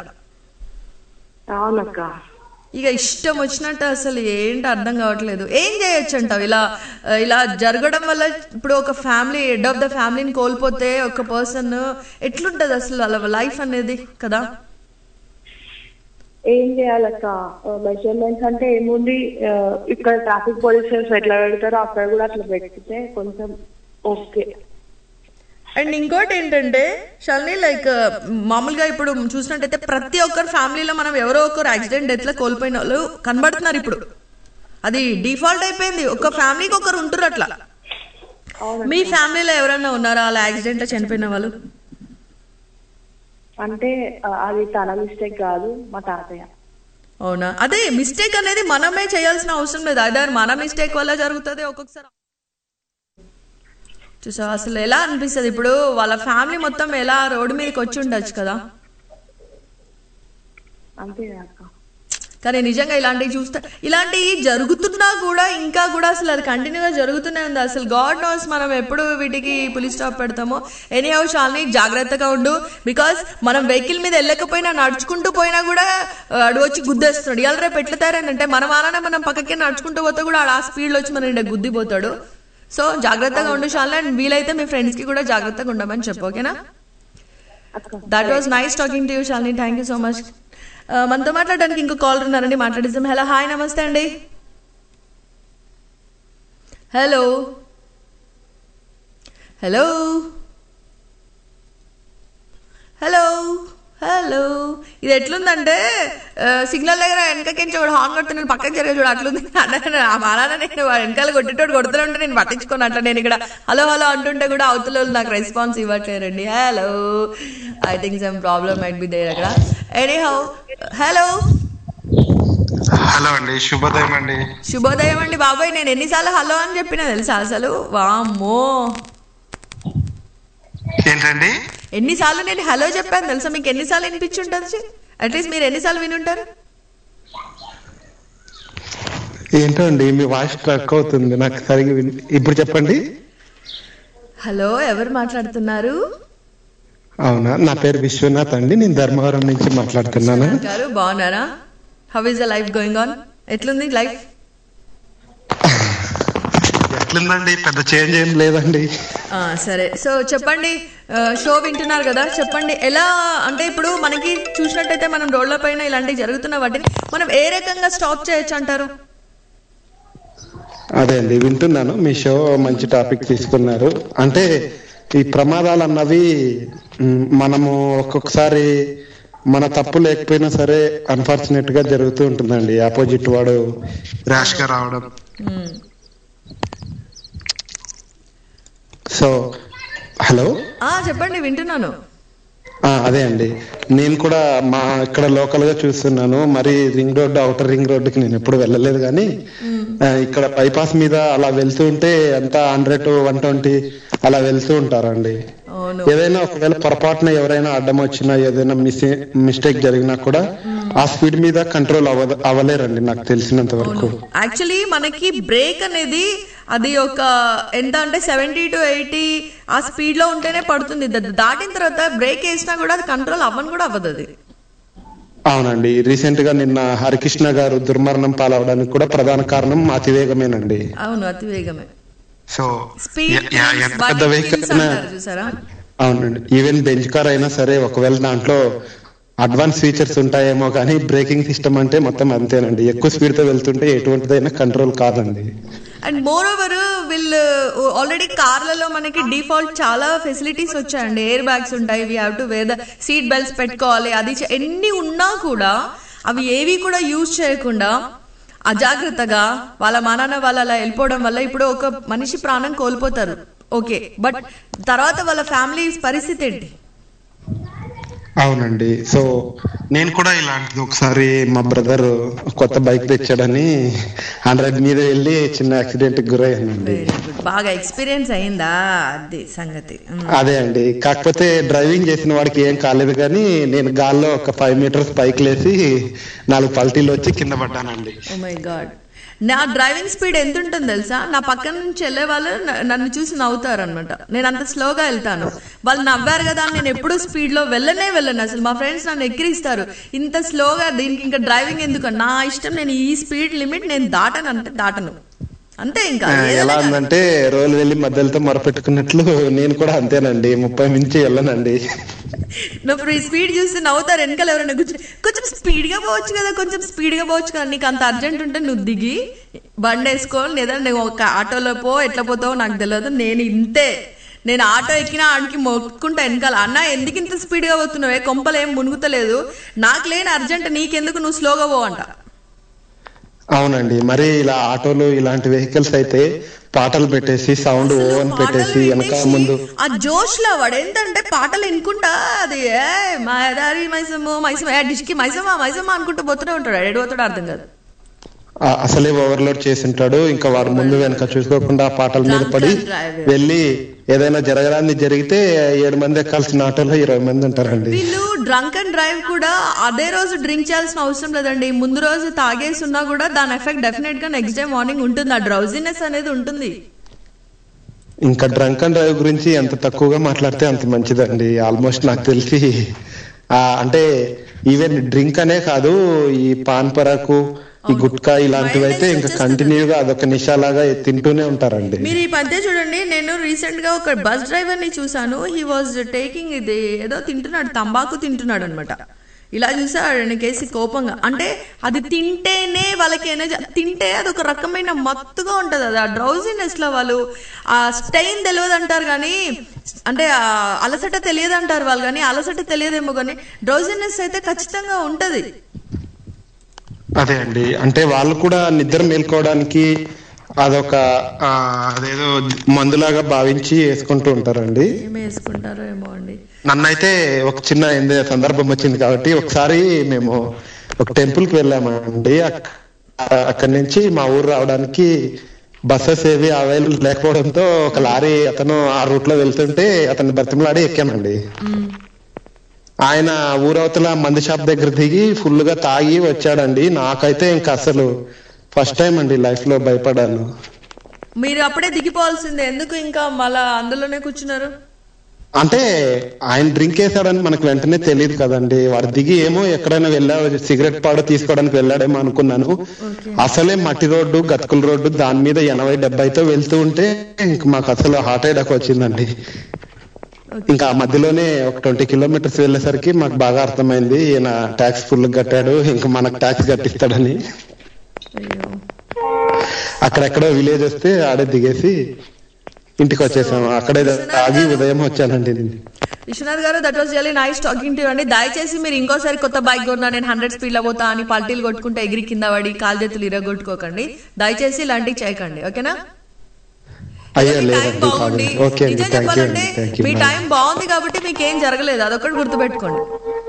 అవునక్క ఇక ఇష్టం వచ్చినట్టు అసలు ఏంటి అర్థం కావట్లేదు ఏం చేయొచ్చు అంటావు ఇలా ఇలా జరగడం వల్ల ఇప్పుడు ఒక ఫ్యామిలీ హెడ్ ఆఫ్ ద ఫ్యామిలీని కోల్పోతే ఒక పర్సన్ ఎట్లుంటది అసలు అలా లైఫ్ అనేది కదా ఏం చేయాలక్క మెజర్మెంట్స్ అంటే ఏముంది ఆ, ఇక్కడ ట్రాఫిక్ పోలీసెస్ ఎట్లా పెడతారో అక్కడ కూడా అట్లా పెడితే కొంచెం ఓకే అండ్ ఇంకోటి ఏంటంటే షల్ని లైక్ మామూలుగా ఇప్పుడు చూసినట్టయితే ప్రతి ఒక్కరి ఫ్యామిలీలో మనం ఎవరో ఒకరు యాక్సిడెంట్ డెత్ లో కోల్పోయిన వాళ్ళు కనబడుతున్నారు ఇప్పుడు అది డిఫాల్ట్ అయిపోయింది ఒక ఫ్యామిలీకి ఒకరు ఉంటారు అట్లా మీ ఫ్యామిలీలో ఎవరైనా ఉన్నారా అలా యాక్సిడెంట్ లో చనిపోయిన వాళ్ళు అంటే ఆ, అది తన మిస్టేక్ కాదు మా తాతయ్య అవునా అదే మిస్టేక్ అనేది మనమే చేయాల్సిన అవసరం లేదు అదే మన మిస్టేక్ వల్ల జరుగుతుంది ఒక్కొక్కసారి చూసా అసలు ఎలా అనిపిస్తుంది ఇప్పుడు వాళ్ళ ఫ్యామిలీ మొత్తం ఎలా రోడ్డు మీదకి వచ్చి ఉండొచ్చు కదా అంతే అక్క కానీ నిజంగా ఇలాంటివి చూస్తే ఇలాంటివి జరుగుతున్నా కూడా ఇంకా కూడా అసలు అది కంటిన్యూగా జరుగుతూనే ఉంది అసలు గాడ్ నోస్ మనం ఎప్పుడు వీటికి పులిస్ స్టాప్ పెడతామో ఎనీ హౌస్ వాళ్ళని జాగ్రత్తగా ఉండు బికాస్ మనం వెహికల్ మీద వెళ్ళకపోయినా నడుచుకుంటూ పోయినా కూడా ఆ, అడు వచ్చి గుద్దేస్తున్నాడు ఇవాళ రేపు ఎట్లా తయారైందంటే మనం అలానే మనం పక్కకే నడుచుకుంటూ పోతే కూడా ఆడ ఆ స్పీడ్లో వచ్చి మన ఇంట గుద్దిపోతాడు సో జాగ్రత్తగా ఉండు షాల్ అండ్ వీలైతే మీ ఫ్రెండ్స్ కి కూడా జాగ్రత్తగా ఉండమని చెప్పు ఓకేనా that was nice talking to you Shalini thank you so much మనతో మాట్లాడడానికి ఇంకో కాల్ ఉన్నారండి మాట్లాడిస్తాం హలో హాయ్ నమస్తే అండి హలో హలో హలో హలో ఇది ఎట్లుందంటే సిగ్నల్ దగ్గర వెనకకించి ఒకడు హార్న్ కొడుతున్నాను పక్కకి జరిగే చూడు అట్లుంది అంటే మాలాన నేను వాడు వెనకాల కొట్టేటోడు కొడుతూనే ఉంటే నేను పట్టించుకోను అట్లా నేను ఇక్కడ హలో హలో అంటుంటే కూడా అవతల వాళ్ళు నాకు రెస్పాన్స్ ఇవ్వట్లేరండి hello I think some problem might be there అక్కడ ఎనీ హౌ హలో హలో అండి శుభోదయం అండి శుభోదయం అండి బాబాయ్ నేను ఎన్నిసార్లు హలో అని చెప్పినా తెలుసా అసలు వామ్మో ఏంటండి ఎన్నిసార్లు నేను హలో చెప్పాను తెలుసా మీకు ఎన్నిసార్లు వినిపించుంటుంది అట్లీస్ట్ మీరు ఎన్నిసార్లు వినుంటారు ఏంటో అండి మీ వాయిస్ ట్రక్ అవుతుంది నాకు సరిగ్గా విని ఇప్పుడు చెప్పండి హలో ఎవరు మాట్లాడుతున్నారు అవునా నా పేరు విశ్వనాథ్ అండి నేను ధర్మవరం నుంచి మాట్లాడుతున్నాను గారు బాగున్నారా how is the life going on ఎట్లుంది లైఫ్ ఎట్లుందండి పెద్ద చేంజ్ ఏం లేదండి సరే సో చెప్పండి షో వింటున్నారు కదా చెప్పండి ఎలా అంటే ఇప్పుడు మనకి చూసినట్టయితే మనం రోడ్ల పైన ఇలాంటివి జరుగుతున్న వాటిని మనం ఏ రకంగా స్టాప్ చేయొచ్చు అంటారు అదే అండి వింటున్నాను మీ షో మంచి టాపిక్ తీసుకున్నారు అంటే ఈ ప్రమాదాలు అన్నవి మ్, మనము ఒక్కొక్కసారి మన తప్పు లేకపోయినా సరే అన్ఫార్చునేట్ గా జరుగుతూ ఉంటుందండి ఆపోజిట్ వాడు ర్యాష్ గా రావడం సో హలో ఆ చెప్పండి వింటున్నాను ఆ, అదే అండి నేను కూడా మా ఇక్కడ లోకల్ గా చూస్తున్నాను మరి రింగ్ రోడ్ అవుటర్ రింగ్ రోడ్డుకి నేను ఎప్పుడు వెళ్ళలేదు కానీ ఆ, ఇక్కడ బైపాస్ మీద అలా వెళ్తూ ఉంటే ఎంత హండ్రెడ్ వన్ ట్వంటీ అలా వెళ్తూ ఉంటారండి అవును ఏదైనా ఒకవేళ పొరపాటున ఎవరైనా అడ్డం వచ్చినా ఏదైనా మిస్ మిస్టేక్ జరిగినా కూడా ఆ స్పీడ్ మీద కంట్రోల్ అవ్వ అవ్వలేరండి నాకు తెలిసినంత వరకు యాక్చువల్లీ మనకి బ్రేక్ అనేది అది ఒక ఎంత అంటే సెవెంటీ టు ఎయిటీ ఆ స్పీడ్ లో ఉంటేనే పడుతుంది దా- దాటిన తర్వాత బ్రేక్ వేసినా కూడా అది కంట్రోల్ అవ్వని కూడా అవ్వదు అది అవునండి రీసెంట్ గా నిన్న హరికృష్ణ గారు దుర్మరణం పాలవడానికి కూడా ప్రధాన కారణం అతివేగమేనండి అవును అతి వేగమే సో స్పీడ్ ఎంత పెద్ద వెహికల్ చూసారా అవునండి ఈవెన్ బెంచ్ కార్ అయినా సరే ఒకవేళ దాంట్లో అడ్వాన్స్ ఫీచర్స్ ఉంటాయేమో కానీ బ్రేకింగ్ సిస్టమ్ అంటే మొత్తం అంతేనండి ఎక్కువ స్పీడ్ తో వెళ్తుంటే ఎటువంటిదైనా కంట్రోల్ కాదండి అండ్ మోర్ ఓవర్ వీళ్ళు ఆల్రెడీ కార్లలో మనకి డిఫాల్ట్ చాలా ఫెసిలిటీస్ వచ్చాయండి ఎయిర్ బ్యాగ్స్ ఉంటాయి we have to wear the seat belts పెట్టుకోవాలి అది చే- ఎన్ని ఉన్నా కూడా అవి ఏవి కూడా యూజ్ చేయకుండా అజాగ్రత్తగా వాళ్ళ మానాన్న వాళ్ళు అలా వెళ్ళిపోవడం వల్ల ఇప్పుడు ఒక మనిషి ప్రాణం కోల్పోతారు ఓకే బట్ తర్వాత వాళ్ళ ఫ్యామిలీ పరిస్థితి ఏంటి అవునండి సో నేను కూడా ఇలాంటిది ఒకసారి మా బ్రదర్ కొత్త బైక్ తెచ్చాడని హండ్రెడ్ మీద వెళ్ళి చిన్న యాక్సిడెంట్ గురయ్యానండి బాగా ఎక్స్పీరియన్స్ అయిందా అది సంగతి ఉమ్. అదే అండి కాకపోతే డ్రైవింగ్ చేసిన వాడికి ఏం కాలేదు కానీ నేను గాల్లో ఒక ఫైవ్ మీటర్స్ పైకి లేసి నాలుగు పల్టీలు వచ్చి కింద పడ్డానండి ఓ మై గాడ్ నా డ్రైవింగ్ స్పీడ్ ఎంత ఉంటుంది తెలుసా నా పక్కన నుంచి వెళ్ళే వాళ్ళు న- నన్ను చూసి నవ్వుతారు అనమాట నేను అంత స్లోగా వెళ్తాను వాళ్ళు నవ్వారు కదా అని నేను ఎప్పుడూ స్పీడ్ లో వెళ్ళనే వెళ్ళను అసలు మా ఫ్రెండ్స్ నన్ను ఎక్కిరిస్తారు ఇంత స్లోగా దీనికి ఇంకా డ్రైవింగ్ ఎందుకు నా ఇష్టం నేను ఈ స్పీడ్ లిమిట్ నేను దాటను అంటే దాటను అంతే ఇంకా ఆ, ఎలా ఉందంటే రోజు వెళ్ళి మధ్యలతో మొరపెట్టుకున్నట్లు నేను కూడా అంతేనండి ముప్పై మించి వెళ్ళనండి నువ్వు ఈ స్పీడ్ చూస్తే నవ్వుతారు వెనకాల ఎవరైనా కూర్చొని కొంచెం స్పీడ్ గా పోవచ్చు కదా కొంచెం స్పీడ్ గా పోవచ్చు కదా నీకు అంత అర్జెంట్ ఉంటే నువ్వు దిగి బండి వేసుకో లేదా నువ్వు ఒక ఆటోలో పో ఎట్లా పోతావో నాకు తెలియదు నేను ఇంతే నేను ఆటో ఎక్కినా ఆడికి మొక్కుంటా వెనకాల అన్న ఎందుకు ఇంత స్పీడ్ గా పోతున్నావే కొంపలు ఏం మునుగుతలేదు నాకు లేని అర్జెంట్ నీకెందుకు నువ్వు స్లోగా పోవంట అవునండి మరి ఇలా ఆటోలు ఇలాంటి వెహికల్స్ అయితే పాటలు పెట్టేసి సౌండ్ ఓవన్ పెట్టేసి వెనక ముందు ఆ జోష్ లో వాడు ఏంటంటే పాటలు వినుకుంటా అది ఏ మాయదారి మైసమ్మ మైసమ్మ ఏ డిష్కి మైసమ్మ మైసమ్మ అనుకుంటూ పోతూనే ఉంటాడు ఎడు పోతాడు అర్థం కాదు ఆ, అసలే ఓవర్లోడ్ చేసి ఉంటాడు ఇంకా వాడు ముందు వెనక చూసుకోకుండా ఆ పాటల మీద పడి వెళ్ళి ఏదైనా జరగరాంది జరిగితే ఏడు మంది ఎక్కాల్సిన ఆటోలో ఇరవై మంది ఉంటారండి వీళ్ళు డ్రంక్ అండ్ డ్రైవ్ కూడా అదే రోజు డ్రింక్ చేయాల్సిన అవసరం లేదండి ముందు రోజు తాగేసి ఉన్నా కూడా దాని ఎఫెక్ట్ డెఫినెట్ గా నెక్స్ట్ డే మార్నింగ్ ఉంటుంది ఆ డ్రౌజినెస్ అనేది ఉంటుంది ఇంకా డ్రంక్ అండ్ డ్రైవ్ గురించి ఎంత తక్కువగా మాట్లాడితే అంత మంచిదండి ఆల్మోస్ట్ నాకు తెలిసి ఆ, అంటే ఈవెన్ డ్రింక్ అనే కాదు ఈ పాన్ పరాకు ఈ గుట్కా ఇలాంటివి అయితే ఇంకా కంటిన్యూగా అదొక నిషాలాగా తింటూనే ఉంటారండి మీరు ఈ మధ్య చూడండి నేను రీసెంట్ గా ఒక బస్ డ్రైవర్ ని చూసాను హీ వాజ్ టేకింగ్ ఇది ఏదో తింటున్నాడు తంబాకు తింటున్నాడు అనమాట ఇలా చూసాడు నీకేసి కోపంగా అంటే అది తింటేనే వాళ్ళకి ఎనర్జీ తింటే అది ఒక రకమైన మత్తుగా ఉంటది అది ఆ డ్రౌజినెస్ లో వాళ్ళు ఆ స్టైన్ తెలియదు అంటారు కానీ అంటే ఆ అలసట తెలియదు అంటారు వాళ్ళు కానీ అలసట తెలియదేమో కానీ డ్రౌజినెస్ అయితే ఖచ్చితంగా ఉంటది అదే అండి అంటే వాళ్ళు కూడా నిద్ర మేల్కోవడానికి అదొక ఆ, అదేదో మందులాగా భావించి వేసుకుంటూ ఉంటారండి ఏం వేసుకుంటారో ఏమో అండి నన్నైతే ఒక చిన్న ఏంది సందర్భం వచ్చింది కాబట్టి ఒకసారి మేము ఒక టెంపుల్ కి వెళ్ళామండి అక్- అక్కడి నుంచి మా ఊరు రావడానికి బస్సెస్ ఏవి అవైలబుల్ లేకపోవడంతో ఒక లారీ అతను ఆ రూట్ లో వెళ్తుంటే అతన్ని బతిమలాడి ఎక్కామండి ఆయన ఊరవతల మంది షాప్ దగ్గర దిగి ఫుల్ గా తాగి వచ్చాడండి నాకైతే ఇంకా అసలు ఫస్ట్ టైం అండి లైఫ్ లో భయపడాను మీరు అప్పుడే దిగిపోవాల్సిందే ఎందుకు ఇంకా మళ్ళా అందులోనే కూర్చున్నారు అంటే ఆయన డ్రింక్ వేసాడని మనకు వెంటనే తెలియదు కదండి వాడు దిగి ఏమో ఎక్కడైనా వెళ్ళా సిగరెట్ పాడు తీసుకోవడానికి వెళ్ళాడేమో అనుకున్నాను అసలే మట్టి రోడ్డు గతుకుల రోడ్డు దాని మీద ఎనభై డెబ్బైతో వెళ్తూ ఉంటే ఇంక మాకు అసలు హార్ట్ అటాక్ వచ్చిందండి ఇంకా ఆ మధ్యలోనే ఒక ట్వంటీ కిలోమీటర్స్ వెళ్ళేసరికి మాకు బాగా అర్థమైంది ఈయన ట్యాక్స్ ఫుల్ కట్టాడు ఇంకా మనకు ట్యాక్స్ కట్టిస్తాడని అక్కడెక్కడో విలేజ్ వస్తే ఆడే దిగేసి ఇంటికి వచ్చేసాము అక్కడే తాగి ఉదయం వచ్చానండి నేను. విశ్వనాథ్ గారు that was really nice talking to అండి దయచేసి మీరు ఇంకోసారి కొత్త బైక్ కొన్నా నేను హండ్రెడ్ స్పీడ్ లో పోతా అని పల్టీలు కొట్టుకుంటే ఎగిరి కింద పడి కాలు చేతులు ఇరగొట్టుకోకండి దయచేసి ఇలాంటివి చేయకండి ఓకేనా అయ్యో లేదండి బాగుంది కాదు ఓకే అండి నిజం థ్యాంక్ యూ చెప్పాలంటే అండి థ్యాంక్ యూ మీ టైం బాగుంది కాబట్టి మీకు ఏం జరగలేదు అదొకటి గుర్తుపెట్టుకోండి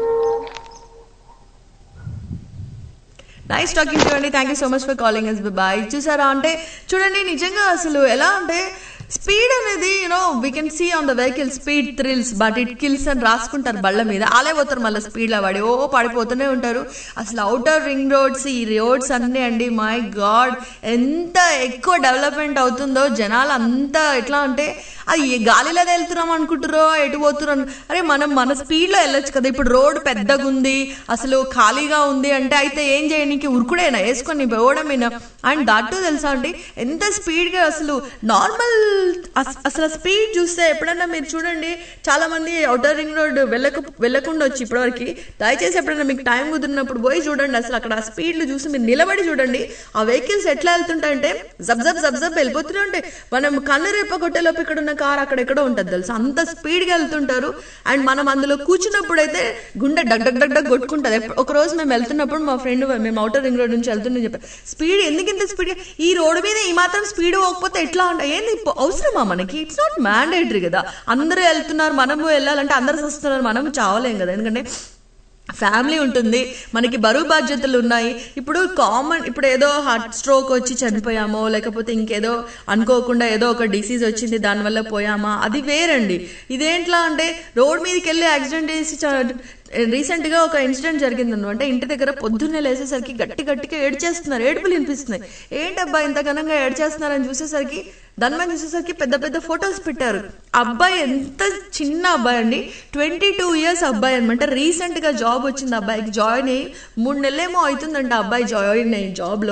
నైస్ టాకింగ్ టు అండి thank you so much for calling ఎస్ బాయ్ చూసారా అంటే చూడండి నిజంగా అసలు ఎలా అంటే స్పీడ్ అనేది you know we can see on the vehicle speed thrills but it kills అని రాసుకుంటారు బళ్ళ మీద అలే పోతారు మళ్ళీ స్పీడ్ లో పడి ఓ పడిపోతూనే ఉంటారు అసలు అవుటర్ రింగ్ రోడ్స్ ఈ రోడ్స్ అన్నీ అండి మై గాడ్ ఎంత ఎక్కువ డెవలప్మెంట్ అవుతుందో జనాలు అంత ఎట్లా అంటే అది ఏ గాలిలో వెళ్తున్నాం అనుకుంటారో ఎటు పోతున్నారు అరే మనం మన స్పీడ్ లో వెళ్ళొచ్చు కదా ఇప్పుడు రోడ్ పెద్దగా ఉంది అసలు ఖాళీగా ఉంది అంటే అయితే ఏం చేయడానికి ఉరుకుడేనా వేసుకొని పోవడమేనా అండ్ దట్టు తెలుసా అండి ఎంత స్పీడ్ గా అసలు నార్మల్ అసలు స్పీడ్ చూస్తే ఎప్పుడైనా మీరు చూడండి చాలా మంది అవుటర్ రింగ్ రోడ్ వెళ్ళక వెళ్ళకుండా వచ్చి ఇప్పటివరకు దయచేసి ఎప్పుడైనా మీకు టైం కుదిరినప్పుడు పోయి చూడండి అసలు అక్కడ ఆ స్పీడ్లు చూసి మీరు నిలబడి చూడండి ఆ వెహికల్స్ ఎట్లా వెళ్తుంటాయంటే జబ్ జబ్ జబ్ జబ్ వెళ్ళిపోతూనే ఉంటాయి మనం కన్ను రేప కొట్టేలోపు ఇక్కడ ఉన్న కార్ అక్కడ ఎక్కడో ఉంటుంది తెలుసు అంత స్పీడ్గా వెళ్తుంటారు అండ్ మనం అందులో కూర్చున్నప్పుడు అయితే గుండె డగ్ డగ్ డగ్ డగ్ కొట్టుకుంటుంది ఎప్పుడు- ఒక రోజు మేము వెళ్తున్నప్పుడు మా ఫ్రెండ్ మేము అవుటర్ రింగ్ రోడ్ నుంచి వెళ్తుండే చెప్పారు స్పీడ్ ఎందుకు ఇంత స్పీడ్ ఈ రోడ్డు మీద ఈ మాత్రం స్పీడ్ పోకపోతే ఎట్లా ఉంటా ఏంది ఇప్పు- అవసరమా మనకి ఇట్స్ నాట్ మ్యాండేటరీ కదా అందరూ వెళ్తున్నారు మనము వెళ్ళాలంటే అందరూ వస్తున్నారు మనము చావలేం కదా ఎందుకంటే ఫ్యామిలీ ఉంటుంది మనకి బరువు బాధ్యతలు ఉన్నాయి ఇప్పుడు కామన్ ఇప్పుడు ఏదో హార్ట్ స్ట్రోక్ వచ్చి చనిపోయామో లేకపోతే ఇంకేదో అనుకోకుండా ఏదో ఒక డిసీజ్ వచ్చింది దానివల్ల పోయామా అది వేరండి ఇదేంట్లా అంటే రోడ్ మీదకి వెళ్ళి యాక్సిడెంట్ చేసి రీసెంట్ గా ఒక ఇన్సిడెంట్ జరిగింది అనమాట ఇంటి దగ్గర పొద్దున్నే లేసేసరికి గట్టి గట్టిగా ఏడ్చేస్తున్నారు ఏడుపులు వినిపిస్తున్నాయి ఏంటబ్బా ఇంత ఘనంగా ఏడ్చేస్తున్నారని చూసేసరికి దాని చూసేసరికి పెద్ద పెద్ద ఫొటోస్ పెట్టారు అబ్బాయి ఎంత చిన్న అబ్బాయి అండి ట్వంటీ టూ ఇయర్స్ అబ్బాయి అనమాట రీసెంట్ గా జాబ్ వచ్చింది అబ్బాయికి జాయిన్ అయ్యి మూడు నెలలేమో అవుతుందంట అబ్బాయి జాయిన్ అయ్యి జాబ్ లో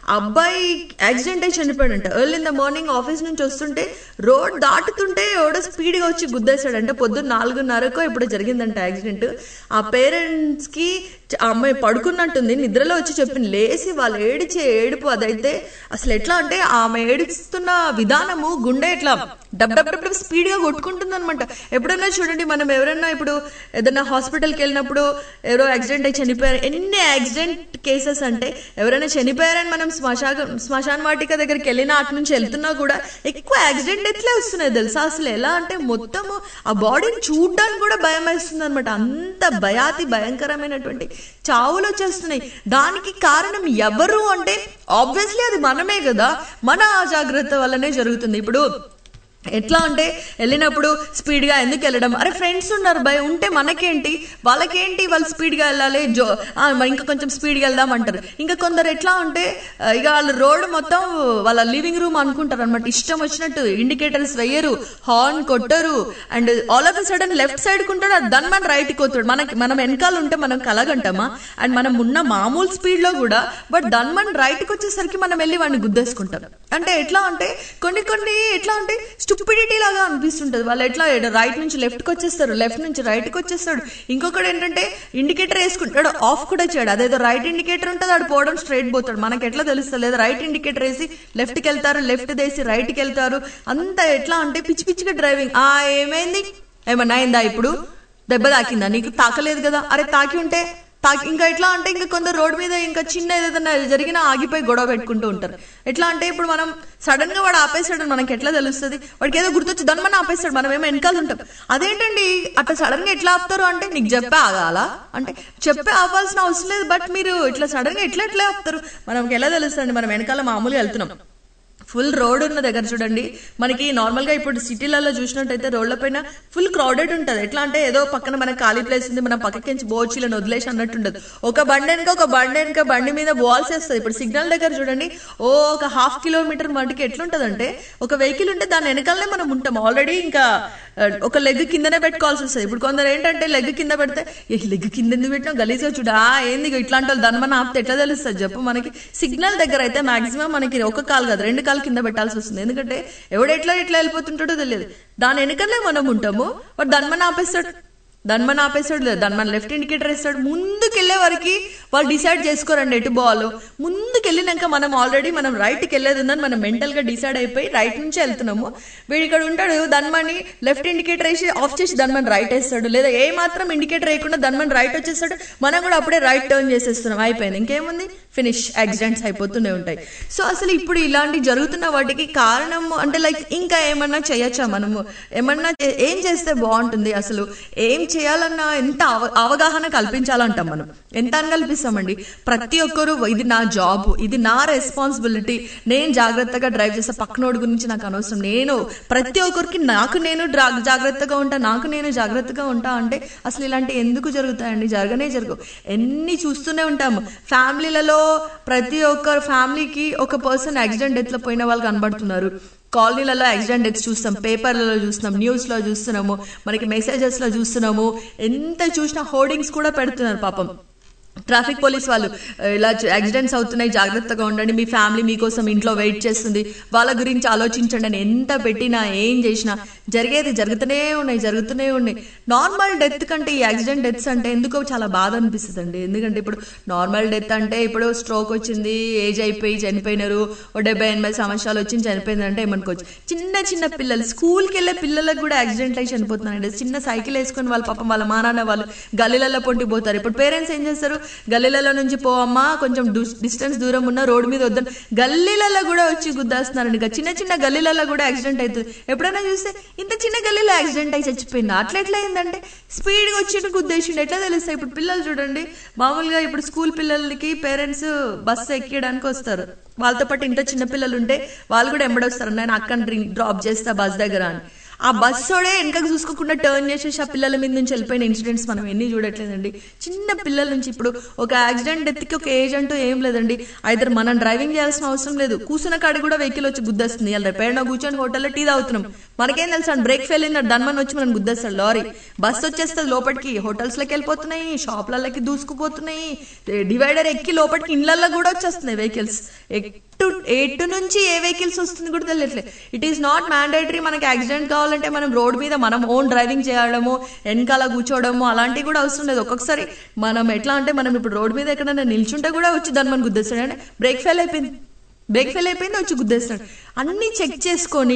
అబ్బాయి యాక్సిడెంట్ అయి చనిపోయాడంట early in the morning office నుంచి వస్తుంటే రోడ్ దాటుతుంటే ఎవడో స్పీడ్గా వచ్చి గుద్దేశాడంట పొద్దున్న నాలుగున్నరకో ఇప్పుడు జరిగిందంట యాక్సిడెంట్ ఆ పేరెంట్స్ కి చ- ఆ అమ్మాయి పడుకున్నట్టుంది నిద్రలో వచ్చి చెప్పింది లేసి వాళ్ళు ఏడిచే ఏడుపు అదైతే అసలు ఎట్లా అంటే ఆమె ఏడుస్తున్న విధానము గుండె ఎట్లా డబ్ డబ్ డబ్ స్పీడ్ గా కొట్టుకుంటుంది అనమాట ఎప్పుడైనా చూడండి మనం ఎవరైనా ఇప్పుడు ఏదైనా హాస్పిటల్కి వెళ్ళినప్పుడు ఎవరో యాక్సిడెంట్ అయి చనిపోయారు ఎన్ని యాక్సిడెంట్ కేసెస్ అంటే ఎవరైనా చనిపోయారని మనం శ్మశాన శ్మశాన వాటిక దగ్గరికి వెళ్ళినా అటు నుంచి వెళ్తున్నా కూడా ఎక్కువ యాక్సిడెంట్ ఎట్లే వస్తున్నాయి తెలుసా అసలు ఎలా అంటే మొత్తము ఆ బాడీని చూడడానికి కూడా భయం వేస్తుంది అనమాట అంత భయాతి భయంకరమైనటువంటి చావులు వచ్చేస్తున్నాయి దానికి కారణం ఎవరు అంటే ఆబ్వియస్లీ అది మనమే కదా మన అజాగ్రత్త వల్లనే జరుగుతుంది ఇప్పుడు ఎట్లా అంటే వెళ్ళినప్పుడు స్పీడ్ గా ఎందుకు వెళ్ళడం అరే ఫ్రెండ్స్ ఉన్నారు భయ ఉంటే మనకేంటి వాళ్ళకేంటి వాళ్ళు స్పీడ్ గా వెళ్ళాలి జో ఆ, మరి ఇంకా కొంచెం స్పీడ్ గా వెళ్దాం అంటారు ఇంకా కొందరు ఎట్లా అంటే ఆ, ఇక వాళ్ళు రోడ్ మొత్తం వాళ్ళ లివింగ్ రూమ్ అనుకుంటారు అనమాట ఇష్టం వచ్చినట్టు ఇండికేటర్స్ వేయరు హార్న్ కొట్టరు and all of sudden left side కుంటాడు దాని మన రైట్ కొత్తాడు మనకి మనం వెనకాల ఉంటే మనం కలగంటామా అండ్ మనం ఉన్న మామూలు స్పీడ్ లో కూడా బట్ దాని మన రైట్ కి వచ్చేసరికి మనం వెళ్ళి వాడిని గుద్దేసుకుంటాం అంటే ఎట్లా అంటే కొన్ని కొన్ని ఎట్లా అంటే స్టూపిడిటీ లాగా అనిపిస్తుంటది వాళ్ళు ఎట్లా రైట్ నుంచి లెఫ్ట్ కి వచ్చేస్తారు లెఫ్ట్ నుంచి రైట్ కి వచ్చేస్తాడు ఇంకొకటి ఏంటంటే ఇండికేటర్ వేసుకుంటాడు ఆఫ్ కూడా చేయడు అదేదో రైట్ ఇండికేటర్ ఉంటుంది ఆడు పోవడం స్ట్రైట్ పోతాడు మనకి ఎట్లా తెలుస్తుంది లేదా రైట్ ఇండికేటర్ వేసి లెఫ్ట్ కి వెళ్తారు లెఫ్ట్ వేసి రైట్ కి వెళ్తారు అంత ఎట్లా అంటే పిచ్చి పిచ్చిగా డ్రైవింగ్ ఆ ఏమైంది ఏమన్నా అయిందా ఇప్పుడు దెబ్బ తాకిందా నీకు తాకలేదు కదా అరే తాకి ఉంటే తాకి ఇంకా ఎట్లా అంటే ఇంకా కొందరు రోడ్ మీద ఇంకా చిన్న ఏదైనా జరిగినా ఆగిపోయి గొడవ పెట్టుకుంటూ ఉంటారు ఎట్లా అంటే ఇప్పుడు మనం సడన్ గా వాడు ఆపేసాడు మనకి ఎట్లా తెలుస్తుంది వాడికి ఏదో గుర్తొచ్చి దాన్ని మనం ఆపేస్తాడు మనం ఏమో వెనకాల ఉంటాం అదేంటండి అట్లా సడన్ గా ఎట్లా ఆపుతారు అంటే నీకు చెప్పే ఆగాల అంటే చెప్పే ఆపాల్సిన అవసరం లేదు బట్ మీరు ఇట్లా సడన్ గా ఎట్లా ఎట్లా ఆపుతారు మనకి ఎలా తెలుస్తుంది మనం వెనకాల మామూలుగా వెళ్తున్నాం ఫుల్ రోడ్ ఉన్న దగ్గర చూడండి మనకి నార్మల్ గా ఇప్పుడు సిటీలలో చూసినట్టయితే రోడ్ల పైన ఫుల్ క్రౌడెడ్ ఉంటది ఎట్లా అంటే ఏదో పక్కన మన ఖాళీ ప్లేస్ ఉంది మనం పక్కకి బోర్చీలను వదిలేసి అన్నట్టు ఉండదు ఒక బండి వెనక ఒక బండి వెనక బండి మీద బాల్స్ వేస్తుంది ఇప్పుడు సిగ్నల్ దగ్గర చూడండి ఓ ఒక హాఫ్ కిలోమీటర్ మటుకి ఎట్లుంటదంటే ఒక వెహికల్ ఉంటే దాని వెనకాలనే మనం ఉంటాం ఆల్రెడీ ఇంకా ఆ, ఒక లెగ్ కిందనే పెట్టుకోవాల్సి వస్తుంది ఇప్పుడు కొందరు ఏంటంటే లెగ్ కింద పెడితే ఏ లెగ్ కింద ఎందుకు పెట్టినా గలీజ్గా చూడ ఆ ఏంది ఇగో ఇట్లాంటి వాళ్ళు దాని మన ఆపితే ఎట్లా తెలుస్తుంది చెప్పు మనకి సిగ్నల్ దగ్గర అయితే మాక్సిమం మనకి ఒక కాలు కాదు రెండు కాలు కింద పెట్టాల్సి వస్తుంది ఎందుకంటే ఎవడు ఎట్లా ఎట్లా వెళ్ళిపోతుంటాడో తెలియదు దాని వెనకనే మనం ఉంటాము వాడు దాని మన ఆపేస్తాడు దాని మన ఆపేస్తాడు లేదు దాని మన లెఫ్ట్ ఇండికేటర్ వేస్తాడు ముందుకు వెళ్ళే వరకు వాళ్ళు డిసైడ్ చేసుకోరండి ఎటు పోవాలో ముందుకు వెళ్ళినాక మనం ఆల్రెడీ మనం రైట్కి వెళ్ళేది ఉందని మనం మెంటల్ గా డిసైడ్ అయిపోయి రైట్ నుంచి వెళ్తున్నాము వీడు ఇక్కడ ఉంటాడు ధన్మని లెఫ్ట్ ఇండికేటర్ వేసి ఆఫ్ చేసి ధన్మని రైట్ వేస్తాడు లేదా ఏ మాత్రం ఇండికేటర్ వేయకుండా ధన్మని రైట్ వచ్చేస్తాడు మనం కూడా అప్పుడే రైట్ టర్న్ చేసేస్తున్నాం అయిపోయింది ఇంకేముంది ఫినిష్ యాక్సిడెంట్స్ అయిపోతూనే ఉంటాయి సో అసలు ఇప్పుడు ఇలాంటి జరుగుతున్న వాటికి కారణం అంటే లైక్ ఇంకా ఏమన్నా చేయొచ్చా మనము ఏమన్నా చే- ఏం చేస్తే బాగుంటుంది అసలు ఏం చేయాలన్నా ఎంత అవ అవగాహన కల్పించాలంటాం మనం ఎంత అని కల్పిస్తామండి ప్రతి ఒక్కరు ఇది నా జాబ్ ఇది నా రెస్పాన్సిబిలిటీ నేను జాగ్రత్తగా డ్రైవ్ చేసే పక్కనోడి గురించి నాకు అనవసరం నేను ప్రతి ఒక్కరికి నాకు నేను డ్రా- జాగ్రత్తగా ఉంటా నాకు నేను జాగ్రత్తగా ఉంటా అంటే అసలు ఇలాంటి ఎందుకు జరుగుతాయండి జరగనే జరగవు ఎన్ని చూస్తూనే ఉంటాము ఫ్యామిలీలలో ప్రతి ఒక్క ఫ్యామిలీకి ఒక పర్సన్ యాక్సిడెంట్ డెత్ లో పోయిన వాళ్ళు కనబడుతున్నారు కాలనీలలో యాక్సిడెంట్ డెత్స్ చూస్తాం పేపర్లలో చూస్తున్నాం న్యూస్ లో చూస్తున్నాము మనకి మెసేజెస్ లో చూస్తున్నాము ఎంత చూసినా హోర్డింగ్స్ కూడా పెడుతున్నారు పాపం ట్రాఫిక్ పోలీస్ వాళ్ళు ఆ, ఇలా యాక్సిడెంట్స్ అవుతున్నాయి జాగ్రత్తగా ఉండండి మీ ఫ్యామిలీ మీకోసం ఇంట్లో వెయిట్ చేస్తుంది వాళ్ళ గురించి ఆలోచించండి అని ఎంత పెట్టినా ఏం చేసినా జరిగేది జరుగుతూనే ఉన్నాయి జరుగుతూనే ఉన్నాయి నార్మల్ డెత్ కంటే ఈ యాక్సిడెంట్ డెత్స్ అంటే ఎందుకో చాలా బాధ అనిపిస్తుంది అండి ఎందుకంటే ఇప్పుడు నార్మల్ డెత్ అంటే ఇప్పుడు స్ట్రోక్ వచ్చింది ఏజ్ అయిపోయి చనిపోయినారు ఓ డెబ్బై ఎనభై సంవత్సరాలు వచ్చి చనిపోయింది అంటే ఏమనుకోవచ్చు చిన్న చిన్న పిల్లలు స్కూల్కి వెళ్ళే పిల్లలకు కూడా యాక్సిడెంట్ అయి చనిపోతున్నారండి చిన్న సైకిల్ వేసుకొని వాళ్ళ పాపం వాళ్ళ మా నాన్న వాళ్ళు గల్లీలలో పొంటి పోతారు ఇప్పుడు పేరెంట్స్ ఏం చేస్తారు గల్లీలలో నుంచి పోవమ్మా కొంచెం డిస్టెన్స్ దూరం ఉన్న రోడ్డు మీద వద్దని గల్లీలలో కూడా వచ్చి గుద్దేస్తున్నారండి ఇంకా చిన్న చిన్న గల్లీలలో కూడా యాక్సిడెంట్ అవుతుంది ఎప్పుడైనా చూస్తే ఇంత చిన్న గల్లీలో యాక్సిడెంట్ అయి చచ్చిపోయింది అట్లా ఎట్లా అయిందంటే స్పీడ్గా వచ్చి గుద్దేసిండు ఎట్లా తెలుస్తాయి ఇప్పుడు పిల్లలు చూడండి మామూలుగా ఇప్పుడు స్కూల్ పిల్లలకి పేరెంట్స్ బస్సు ఎక్కడానికి వస్తారు వాళ్ళతో పాటు ఇంట్లో చిన్న పిల్లలు ఉంటే వాళ్ళు కూడా ఎంబడొస్తారు నేను అక్కడ డ్రాప్ చేస్తా బస్ దగ్గర అని ఆ బస్సోడే వెనకకు చూసుకోకుండా టర్న్ చేసేసి ఆ పిల్లల మీద నుంచి వెళ్ళిపోయిన ఇన్సిడెంట్స్ మనం ఎన్ని చూడట్లేదండి చిన్న పిల్లల నుంచి ఇప్పుడు ఒక యాక్సిడెంట్ డెత్కి ఒక ఏజ్ అంటూ ఏం లేదండి అయితే మనం డ్రైవింగ్ చేయాల్సిన అవసరం లేదు కూర్చున్న కాడి కూడా వెహికల్ వచ్చి గుద్దేస్తుంది ఇలా రేపేడో కూర్చొని హోటల్లో టీ తాగుతున్నాం మనకేం తెలుసు అండి బ్రేక్ ఫెయిల్ అయిన దన్మన్ వచ్చి మనం గుద్దేస్తాడు లారీ బస్ వచ్చేస్తుంది లోపలికి హోటల్స్లోకి వెళ్ళిపోతున్నాయి షాప్లలోకి దూసుకుపోతున్నాయి డివైడర్ ఎక్కి లోపలికి ఇళ్ళల్లో కూడా వచ్చేస్తున్నాయి వెహికల్స్ ఎటు ఎటు నుంచి ఏ వెహికల్స్ వస్తుంది కూడా తెలియట్లేదు ఇట్ ఈస్ నాట్ మ్యాండేటరీ మనకి యాక్సిడెంట్ కావాలంటే మనం రోడ్ మీద మనం ఓన్ డ్రైవింగ్ చేయడము వెనకాల కూర్చోవడము అలాంటివి కూడా అవసరం లేదు ఒక్కొక్కసారి మనం ఎట్లా అంటే మనం ఇప్పుడు రోడ్ మీద ఎక్కడైనా నిల్చుంటే కూడా వచ్చి దాన్ని మనం గుద్దేస్తాడు అంటే బ్రేక్ ఫెయిల్ అయిపోయింది బ్రేక్ ఫెయిల్ అయిపోయింది వచ్చి గుద్దేస్తాడు అన్నీ చెక్ చేసుకొని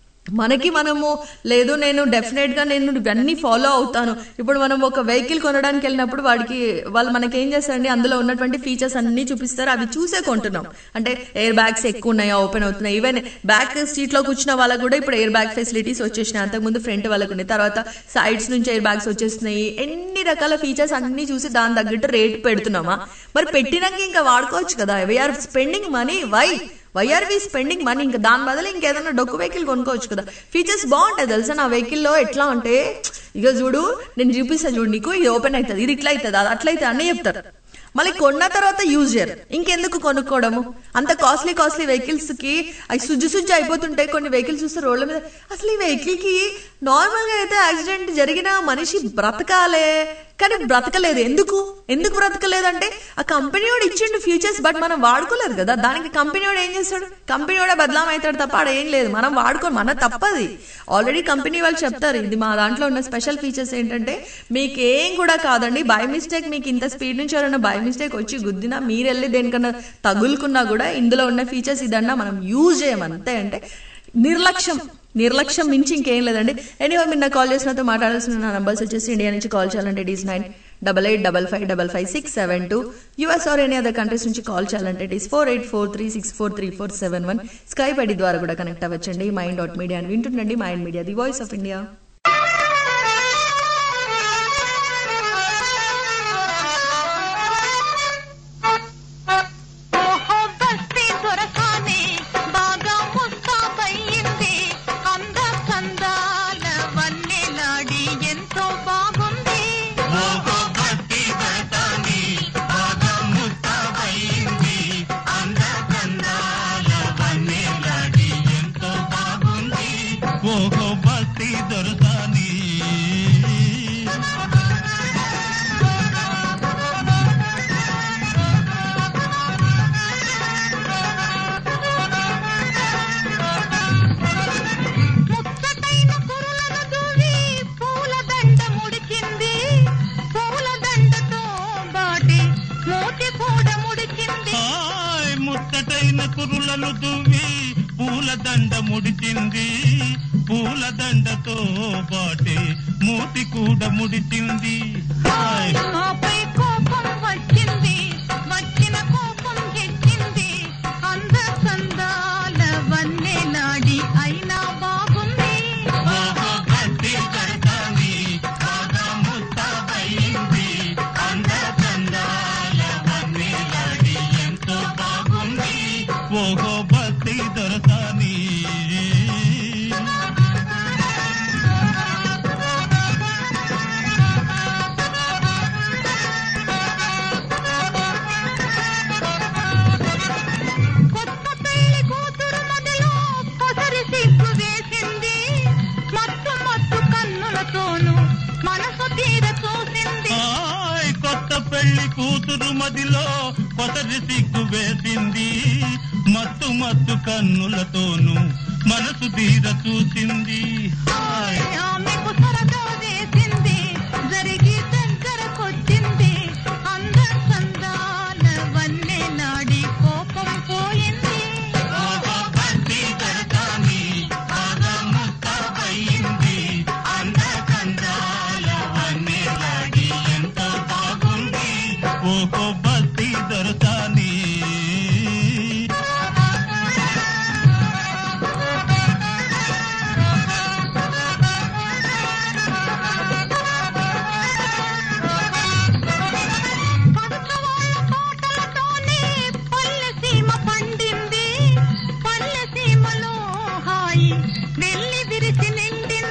మనకి మనము లేదు నేను డెఫినెట్ గా నేను ఇవన్నీ ఫాలో అవుతాను ఇప్పుడు మనం ఒక వెహికల్ కొనడానికి వెళ్ళినప్పుడు వాడికి వాళ్ళు మనకి ఏం చేస్తారండి అందులో ఉన్నటువంటి ఫీచర్స్ అన్ని చూపిస్తారు అవి చూసే కొంటున్నాం అంటే ఎయిర్ బ్యాగ్స్ ఎక్కువ ఉన్నాయా ఓపెన్ అవుతున్నాయి ఈవెన్ బ్యాక్ సీట్ లో కూర్చున్న వాళ్ళకు కూడా ఇప్పుడు ఎయిర్ బ్యాగ్ ఫెసిలిటీస్ వచ్చేసినాయి అంతకుముందు ఫ్రంట్ వాళ్ళకు ఉన్నాయి తర్వాత సైడ్స్ నుంచి ఎయిర్ బ్యాగ్స్ వచ్చేస్తున్నాయి ఎన్ని రకాల ఫీచర్స్ అన్ని చూసి దాని తగ్గట్టు రేట్ పెడుతున్నామా మరి పెట్టినాక ఇంకా వాడుకోవచ్చు కదా we are spending money why why are we spending money ఇంకా దాని బదులు ఇంకేదైనా డొక్కు వెహికల్ కొనుక్కోవచ్చు కదా ఫీచర్స్ బాగుంటాయి తెలుసా నా వెహికల్లో ఎట్లా అంటే ఇక చూడు నేను చూపిస్తా చూడు నీకు ఇది ఓపెన్ అవుతుంది ఇది ఇట్లా అవుతుంది అది అట్లా అవుతుంది అన్నీ చెప్తారు మళ్ళీ కొన్న తర్వాత యూజ్ చేయరు ఇంకెందుకు కొనుక్కోవడము అంత కాస్ట్లీ కాస్ట్లీ వెహికల్స్ కి అవి సుజ్జు సుజ్జు అయిపోతుంటాయి కొన్ని వెహికల్స్ చూస్తే రోడ్ల మీద అసలు ఈ వెహికల్ కి నార్మల్ గా అయితే యాక్సిడెంట్ జరిగిన మనిషి బ్రతకాలే కానీ బ్రతకలేదు ఎందుకు ఎందుకు బ్రతకలేదంటే ఆ కంపెనీ వాడు ఇచ్చిండు ఫ్యూచర్స్ బట్ మనం వాడుకోలేదు కదా దానికి కంపెనీ వాడు ఏం చేస్తాడు కంపెనీ వాడే బదలాం అవుతాడు తప్ప ఆడ ఏం లేదు మనం వాడుకో మన తప్పది ఆల్రెడీ కంపెనీ వాళ్ళు చెప్తారు ఇది మా దాంట్లో ఉన్న స్పెషల్ ఫీచర్స్ ఏంటంటే మీకు ఏం కూడా కాదండి బై మిస్టేక్ మీకు ఇంత స్పీడ్ నుంచి ఎవరైనా బై మిస్టేక్ వచ్చి గుద్దినా మీరు వెళ్ళి దేనికన్నా తగులుకున్నా కూడా ఇందులో ఉన్న ఫీచర్స్ ఇదన్నా మనం యూజ్ చేయమంతే అంటే నిర్లక్ష్యం నిర్లక్ష్యం మించి ఇంకేం లేదండి ఎనీవో మీరు నాకు కాల్ చేసినతో మాట్లాడాల్సిన నా నంబర్స్ వచ్చేసి ఇండియా నుంచి కాల్ చేయాలంటే it is nine double eight double five double five six seven two US or any other countries నుంచి కాల్ చేయాలంటే it is four eight four three six four three four seven one Skype ID ద్వారా కూడా కనెక్ట్ అవ్వచ్చండి మైండ్ డాట్ మీడియా అని వింటుండండి Mind media the voice of India ఓహో బస్తీ దొరకానే బాగా ముస్తాబయ్యింది అంద చందాల వన్నెలాడి ఎంతో బాగుంది ఓహో బస్తీ దొరకానే బాగా ముస్తాబయ్యింది అంద చందాల వన్నెలాడి ఎంతో బాగుంది ఓహో బస్తీ దొరకానే ముచ్చటైన కురులను దూవి పూల దండ ముడిచింది పూల దండతో బాటి మూతి కూడా ముడిచింది హాయ్ ముచ్చటైన కురులను దువ్వి పూల దండ ముడిచింది పూల దండతో పాటే మూతి కూడా ముడిచింది హాయ్ ఆపై కోపం వచ్చింది వచ్చిన కోపం హెచ్చింది అంద చందాల వన్నెలాడి అయినా బాగుంది ఓహో బస్తీ దొరకాని బాగా ముస్తాబయ్యింది అంద చందాల వన్నెలాడి ఎంతో బాగుంది ఓహో బస్తీ దొరకాని కొత్త పెళ్లి కూతురు మొదలు పొసరి సిగ్గు వేసింది మత్తు మత్తు కన్నులతోనూ మనసు తీర చూసింది హాయ్ కొత్త పెళ్లి కూతురు మదిలో కొసరి సిగ్గు వేసింది మత్తు మత్తు కన్నులతోనూ మనసు తీర చూసింది హాయ్ ఆమెకు సరదా వేసింది జరిగి దగ్గరకొచ్చింది అంద సందాల వన్నె నాడి కోపం పోయింది ఓహో బస్తీ దొరకాని బాగా ముస్తాబయ్యింది అంద కందాల వన్నెలాడి ఎంతో బాగుంది ఓహో బస్తీ దొరకాని తోటలతోనే పల్లె సీమ పండింది పల్లె సీమలో హాయి వెళ్ళి విరిసి నిండింది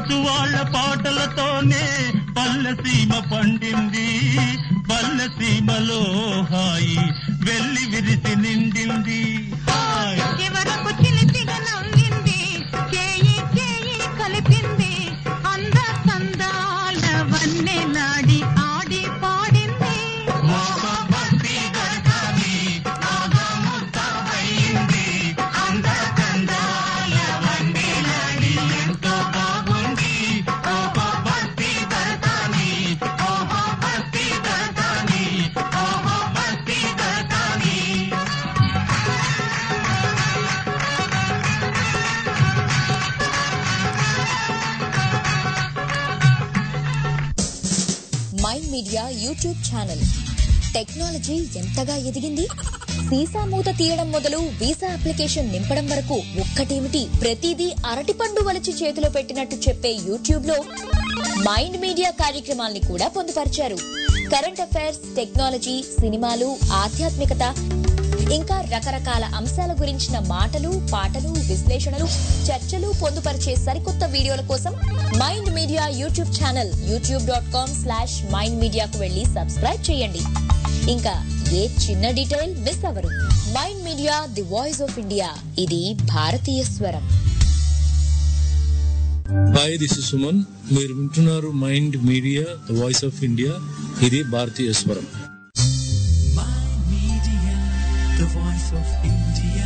పడుచువాళ్ల పాటలతోనే పల్లెసీమ పండింది పల్లెసీమలో హాయి వెళ్ళి విరిసి నిండింది హాయ్ చివరకు చిలిపిగా నవ్వింది చేయి చేయి కలిపింది అంద సందాల వన్నెలాడి ఆడి పాడింది Mind Media YouTube channel technology ఎంతగా ఎదిగింది సీసా మూత తీయడం మొదలు వీసా అప్లికేషన్ నింపడం వరకు ఒక్కటేమిటి ప్రతిదీ అరటిపండు వలిచి చేతిలో పెట్టినట్టు చెప్పే యూట్యూబ్ లో మైండ్ మీడియా కార్యక్రమాల్ని కూడా పొందుపరిచారు కరెంట్ అఫైర్స్ టెక్నాలజీ సినిమాలు ఆధ్యాత్మికత ఇంకా రకరకాల అంశాల గురించిన మాటలు పాటలు విశ్లేషణలు చర్చలు పొందుపరిచే సరికొత్త వీడియోల కోసం Mind Media YouTube channel YouTube dot com slash Mind మీడియాకు వెళ్లి సబ్స్క్రైబ్ చేయండి ఇంకా ఏ చిన్న డీటెయిల్ మిస్ అవరు Mind media the voice of India ఇది భారతీయ స్వరం హాయ్ దిస్ ఇస్ సుమన్ మీరు వింటున్నారు Mind media the voice of India ఇది భారతీయ స్వరం the voice of India.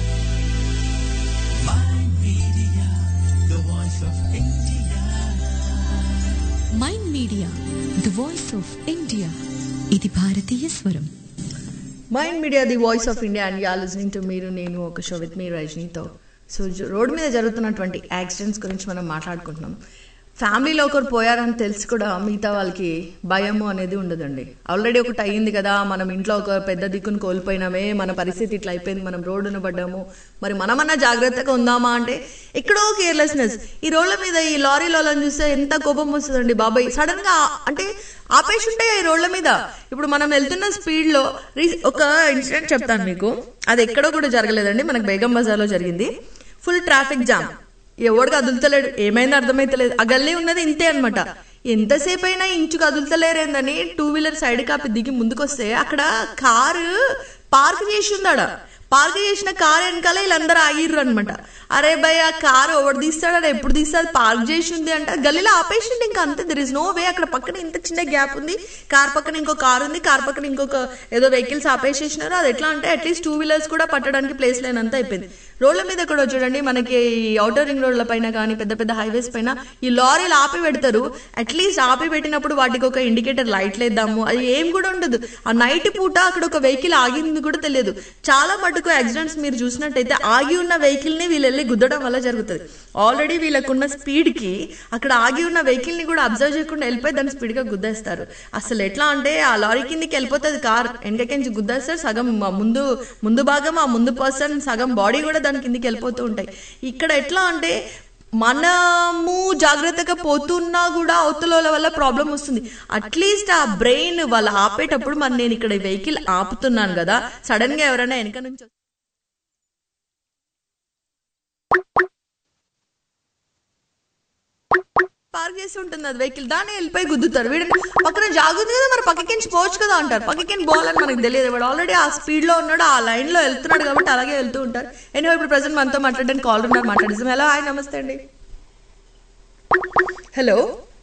My media, the voice of India. Mind media the voice of India ఇది భారతీయ స్వరం mind media the voice of India and you're listening to మీరు నేను ఒక షో విత్ మీ రజనీతో సో రోడ్ మీద జరుగుతున్నటువంటి యాక్సిడెంట్స్ గురించి మనం మాట్లాడుకుంటున్నాం ఫ్యామిలీలో ఒకరు పోయారని తెలిసి కూడా మిగతా వాళ్ళకి భయము అనేది ఉండదండి ఆల్రెడీ ఒకటి అయ్యింది కదా మనం ఇంట్లో ఒక పెద్ద దిక్కును కోల్పోయినామే మన పరిస్థితి ఇట్లా అయిపోయింది మనం రోడ్డున పడ్డాము మరి మనమన్నా జాగ్రత్తగా ఉందామా అంటే ఎక్కడో కేర్లెస్నెస్ ఈ రోడ్ల మీద ఈ లారీలోలను చూస్తే ఎంత కోపం వస్తుందండి బాబాయ్ సడన్ గా అంటే ఆపేసి ఉంటాయి ఈ రోడ్ల మీద ఇప్పుడు మనం వెళ్తున్న స్పీడ్ లో రీ- ఒక ఇన్సిడెంట్ చెప్తాను మీకు అది ఎక్కడో కూడా జరగలేదండి మనకు బేగం బజార్లో జరిగింది ఫుల్ ట్రాఫిక్ జామ్ ఎవడు కదులుతలేడు ఏమైందో అర్థమైతలేదు ఆ గల్లీ ఉన్నది ఇంతే అనమాట ఎంతసేపు అయినా ఇంచు కదులుతలేరేందని టూ వీలర్ సైడ్ కాపి దిగి ముందుకొస్తే అక్కడ కారు పార్క్ చేసి ఉందాడ పార్క్ చేసిన కారు వెనకాల వీళ్ళందరూ ఆగిర్రు అనమాట అరే భయ్ ఆ కారు ఎవడు తీస్తాడు అది ఎప్పుడు తీస్తాడు పార్క్ చేసి ఉంది అంటే గల్లీలో ఆపేసిండి ఇంకా అంతే దర్ ఇస్ నో వే అక్కడ పక్కన ఇంత చిన్న గ్యాప్ ఉంది కార్ పక్కన ఇంకో కార్ ఉంది కార్ పక్కన ఇంకొక ఏదో వెహికల్స్ ఆపేసేసినారు అది ఎట్లా అంటే అట్లీస్ట్ టూ వీలర్స్ కూడా పట్టడానికి ప్లేస్ లేనంత అయిపోయింది రోడ్ల మీద కూడా చూడండి మనకి అవుటర్ రింగ్ రోడ్ల పైన కానీ పెద్ద పెద్ద హైవేస్ పైన ఈ లారీలు ఆపి పెడతారు అట్లీస్ట్ ఆపి పెట్టినప్పుడు వాటికి ఒక ఇండికేటర్ లైట్లు వేద్దాము అది ఏం కూడా ఉండదు ఆ నైట్ పూట అక్కడ ఒక వెహికల్ ఆగింది కూడా తెలియదు చాలా మటుకు యాక్సిడెంట్స్ మీరు చూసినట్టయితే ఆగి ఉన్న వెహికల్ ని వీళ్ళు వెళ్ళి గుద్దడం వల్ల జరుగుతుంది ఆల్రెడీ వీళ్ళకున్న స్పీడ్ కి అక్కడ ఆగి ఉన్న వెహికల్ ని కూడా అబ్జర్వ్ చేయకుండా వెళ్ళిపోయి దాన్ని స్పీడ్ గా గుద్దేస్తారు అసలు ఎట్లా అంటే ఆ లారీ కిందికి వెళ్ళిపోతుంది కార్ వెనకకించి గుద్దేస్తారు సగం ఆ ముందు ముందు భాగం ఆ ముందు పర్సన్ సగం బాడీ కూడా దాని కిందికి వెళ్ళిపోతూ ఉంటాయి ఇక్కడ ఎట్లా అంటే మనము జాగ్రత్తగా పోతున్నా కూడా అవతల వల్ల ప్రాబ్లం వస్తుంది అట్లీస్ట్ ఆ బ్రెయిన్ వాళ్ళు ఆపేటప్పుడు మరి నేను ఇక్కడ వెహికల్ ఆపుతున్నాను కదా సడన్ గా ఎవరైనా వెనక నుంచి పార్క్ చేసి ఉంటుంది అది వెహికల్ దాన్ని వెళ్ళిపోయి గుద్దుతారు వీడిని పక్కన జాగుంది కదా మరి పక్కకించి పోవచ్చు కదా అంటారు పక్కకించి పోవాలని మనకు తెలియదు వాడు ఆల్రెడీ ఆ స్పీడ్ లో ఉన్నాడు ఆ లైన్ లో వెళ్తున్నాడు కాబట్టి అలాగే వెళ్తూ ఉంటారు ఎనివో ఇప్పుడు ప్రజెంట్ మనతో మాట్లాడడానికి కాల్ ఉన్నారు మాట్లాడేసాం హలో హాయ్ నమస్తే అండి హలో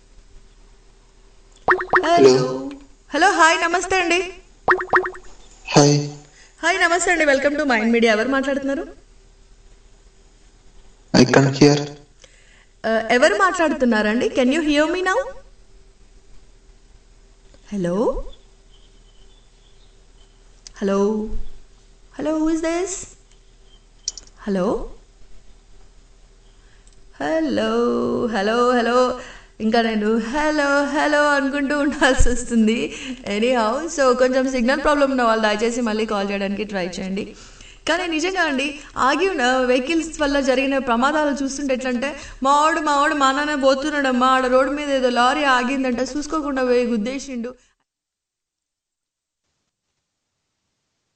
హలో హలో హాయ్ నమస్తే అండి హాయ్ హాయ్ నమస్తే అండి వెల్కమ్ టు మైండ్ మీడియా ఎవరు మాట్లాడుతున్నారు ఐ కాన్ హియర్ Uh, ఎవరు మాట్లాడుతున్నారండి can you hear me now hello hello hello who is this hello hello hello hello ఇంకా నేను హలో హలో అనుకుంటూ ఉండాల్సి వస్తుంది ఎనీ హౌ సో కొంచెం సిగ్నల్ ప్రాబ్లం ఉన్న వాళ్ళు దయచేసి మళ్ళీ కాల్ చేయడానికి ట్రై చేయండి కానీ నిజంగా అండి ఆగి ఉన్న వెహికల్స్ వల్ల జరిగిన ప్రమాదాలు చూస్తుంటే ఎట్లంటే మావాడు మావాడు మా నాన్న పోతున్నాడమ్మా ఆడ రోడ్డు మీద ఏదో లారీ ఆగిందంట చూసుకోకుండా పోయి గుద్దేసిండు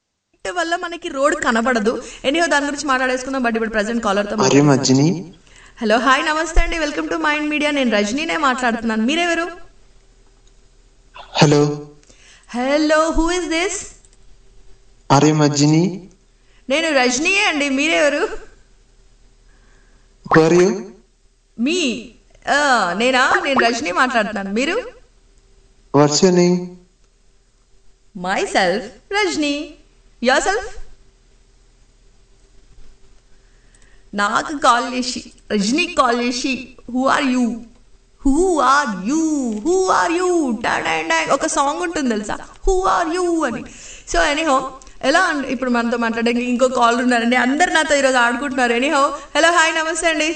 వల్ల మనకి రోడ్ కనబడదు ఎనీహో దాని గురించి మాట్లాడేసుకుందాం బట్ ఇప్పుడు ప్రజెంట్ కాలర్తో అరే మజ్జిని హలో హాయ్ నమస్తే అండి వెల్కమ్ టు మైండ్ మీడియా నేను రజనీనే మాట్లాడుతున్నాను మీరెవరు hello hello who is this are you మజ్జిని నేను రజనీయే అండి మీరెవరు హు ఆర్ యు మీ ఆ, నేనా నేను రజనీ మాట్లాడుతున్నాను మీరు what's your name myself Rajani yourself నాకు కాల్ చేసి రజనీ కాల్ చేసి who are you who are you who are you ఒక సాంగ్ ఉంటుంది తెలుసా హూ ఆర్ యూ అని సో ఎనీహో ఎలా అండి ఇప్పుడు మనతో మాట్లాడడానికి ఇంకో కాల్ ఉన్నారండి అందరు నాతో ఈరోజు ఆడుకుంటున్నారు ఎనీహో హలో హాయ్ నమస్తే అండి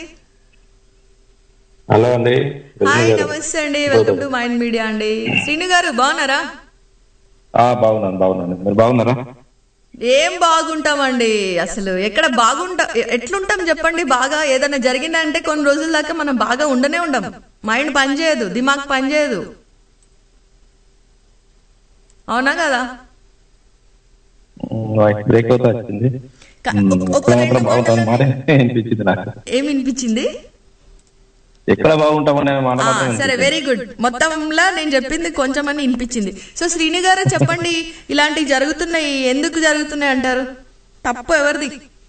హలో అండి హాయ్ నమస్తే అండి వెల్కమ్ టు మైండ్ మీడియా అండి శ్రీను గారు బాగున్నారా ఆ, బాగున్నాను బాగున్నాను మీరు బాగున్నారా ఏం బాగుంటామండి అసలు ఎక్కడ బాగుంటా ఎ- ఎట్లుంటాం చెప్పండి బాగా ఏదైనా జరిగిందంటే కొన్ని రోజుల దాకా మనం బాగా ఉండనే ఉండం మైండ్ పనిచేయదు దిమాగ్ పనిచేయదు అవునా కదా వాయిస్ బ్రేక్ అవుతా వచ్చింది ఉమ్, ఎక్కడ మాత్రం బాగుంటాం మాట అనిపించింది నాకు ఏం వినిపించింది ఎక్కడ బాగుంటామనే మాట ఆ, మాత్రం సరే అనిపించింది. వెరీ గుడ్ మొత్తంలా నేను చెప్పింది కొంచెం అని వినిపించింది సో శ్రీను గారు చెప్పండి ఇలాంటివి జరుగుతున్నాయి ఎందుకు జరుగుతున్నాయి అంటారు తప్పు ఎవరిది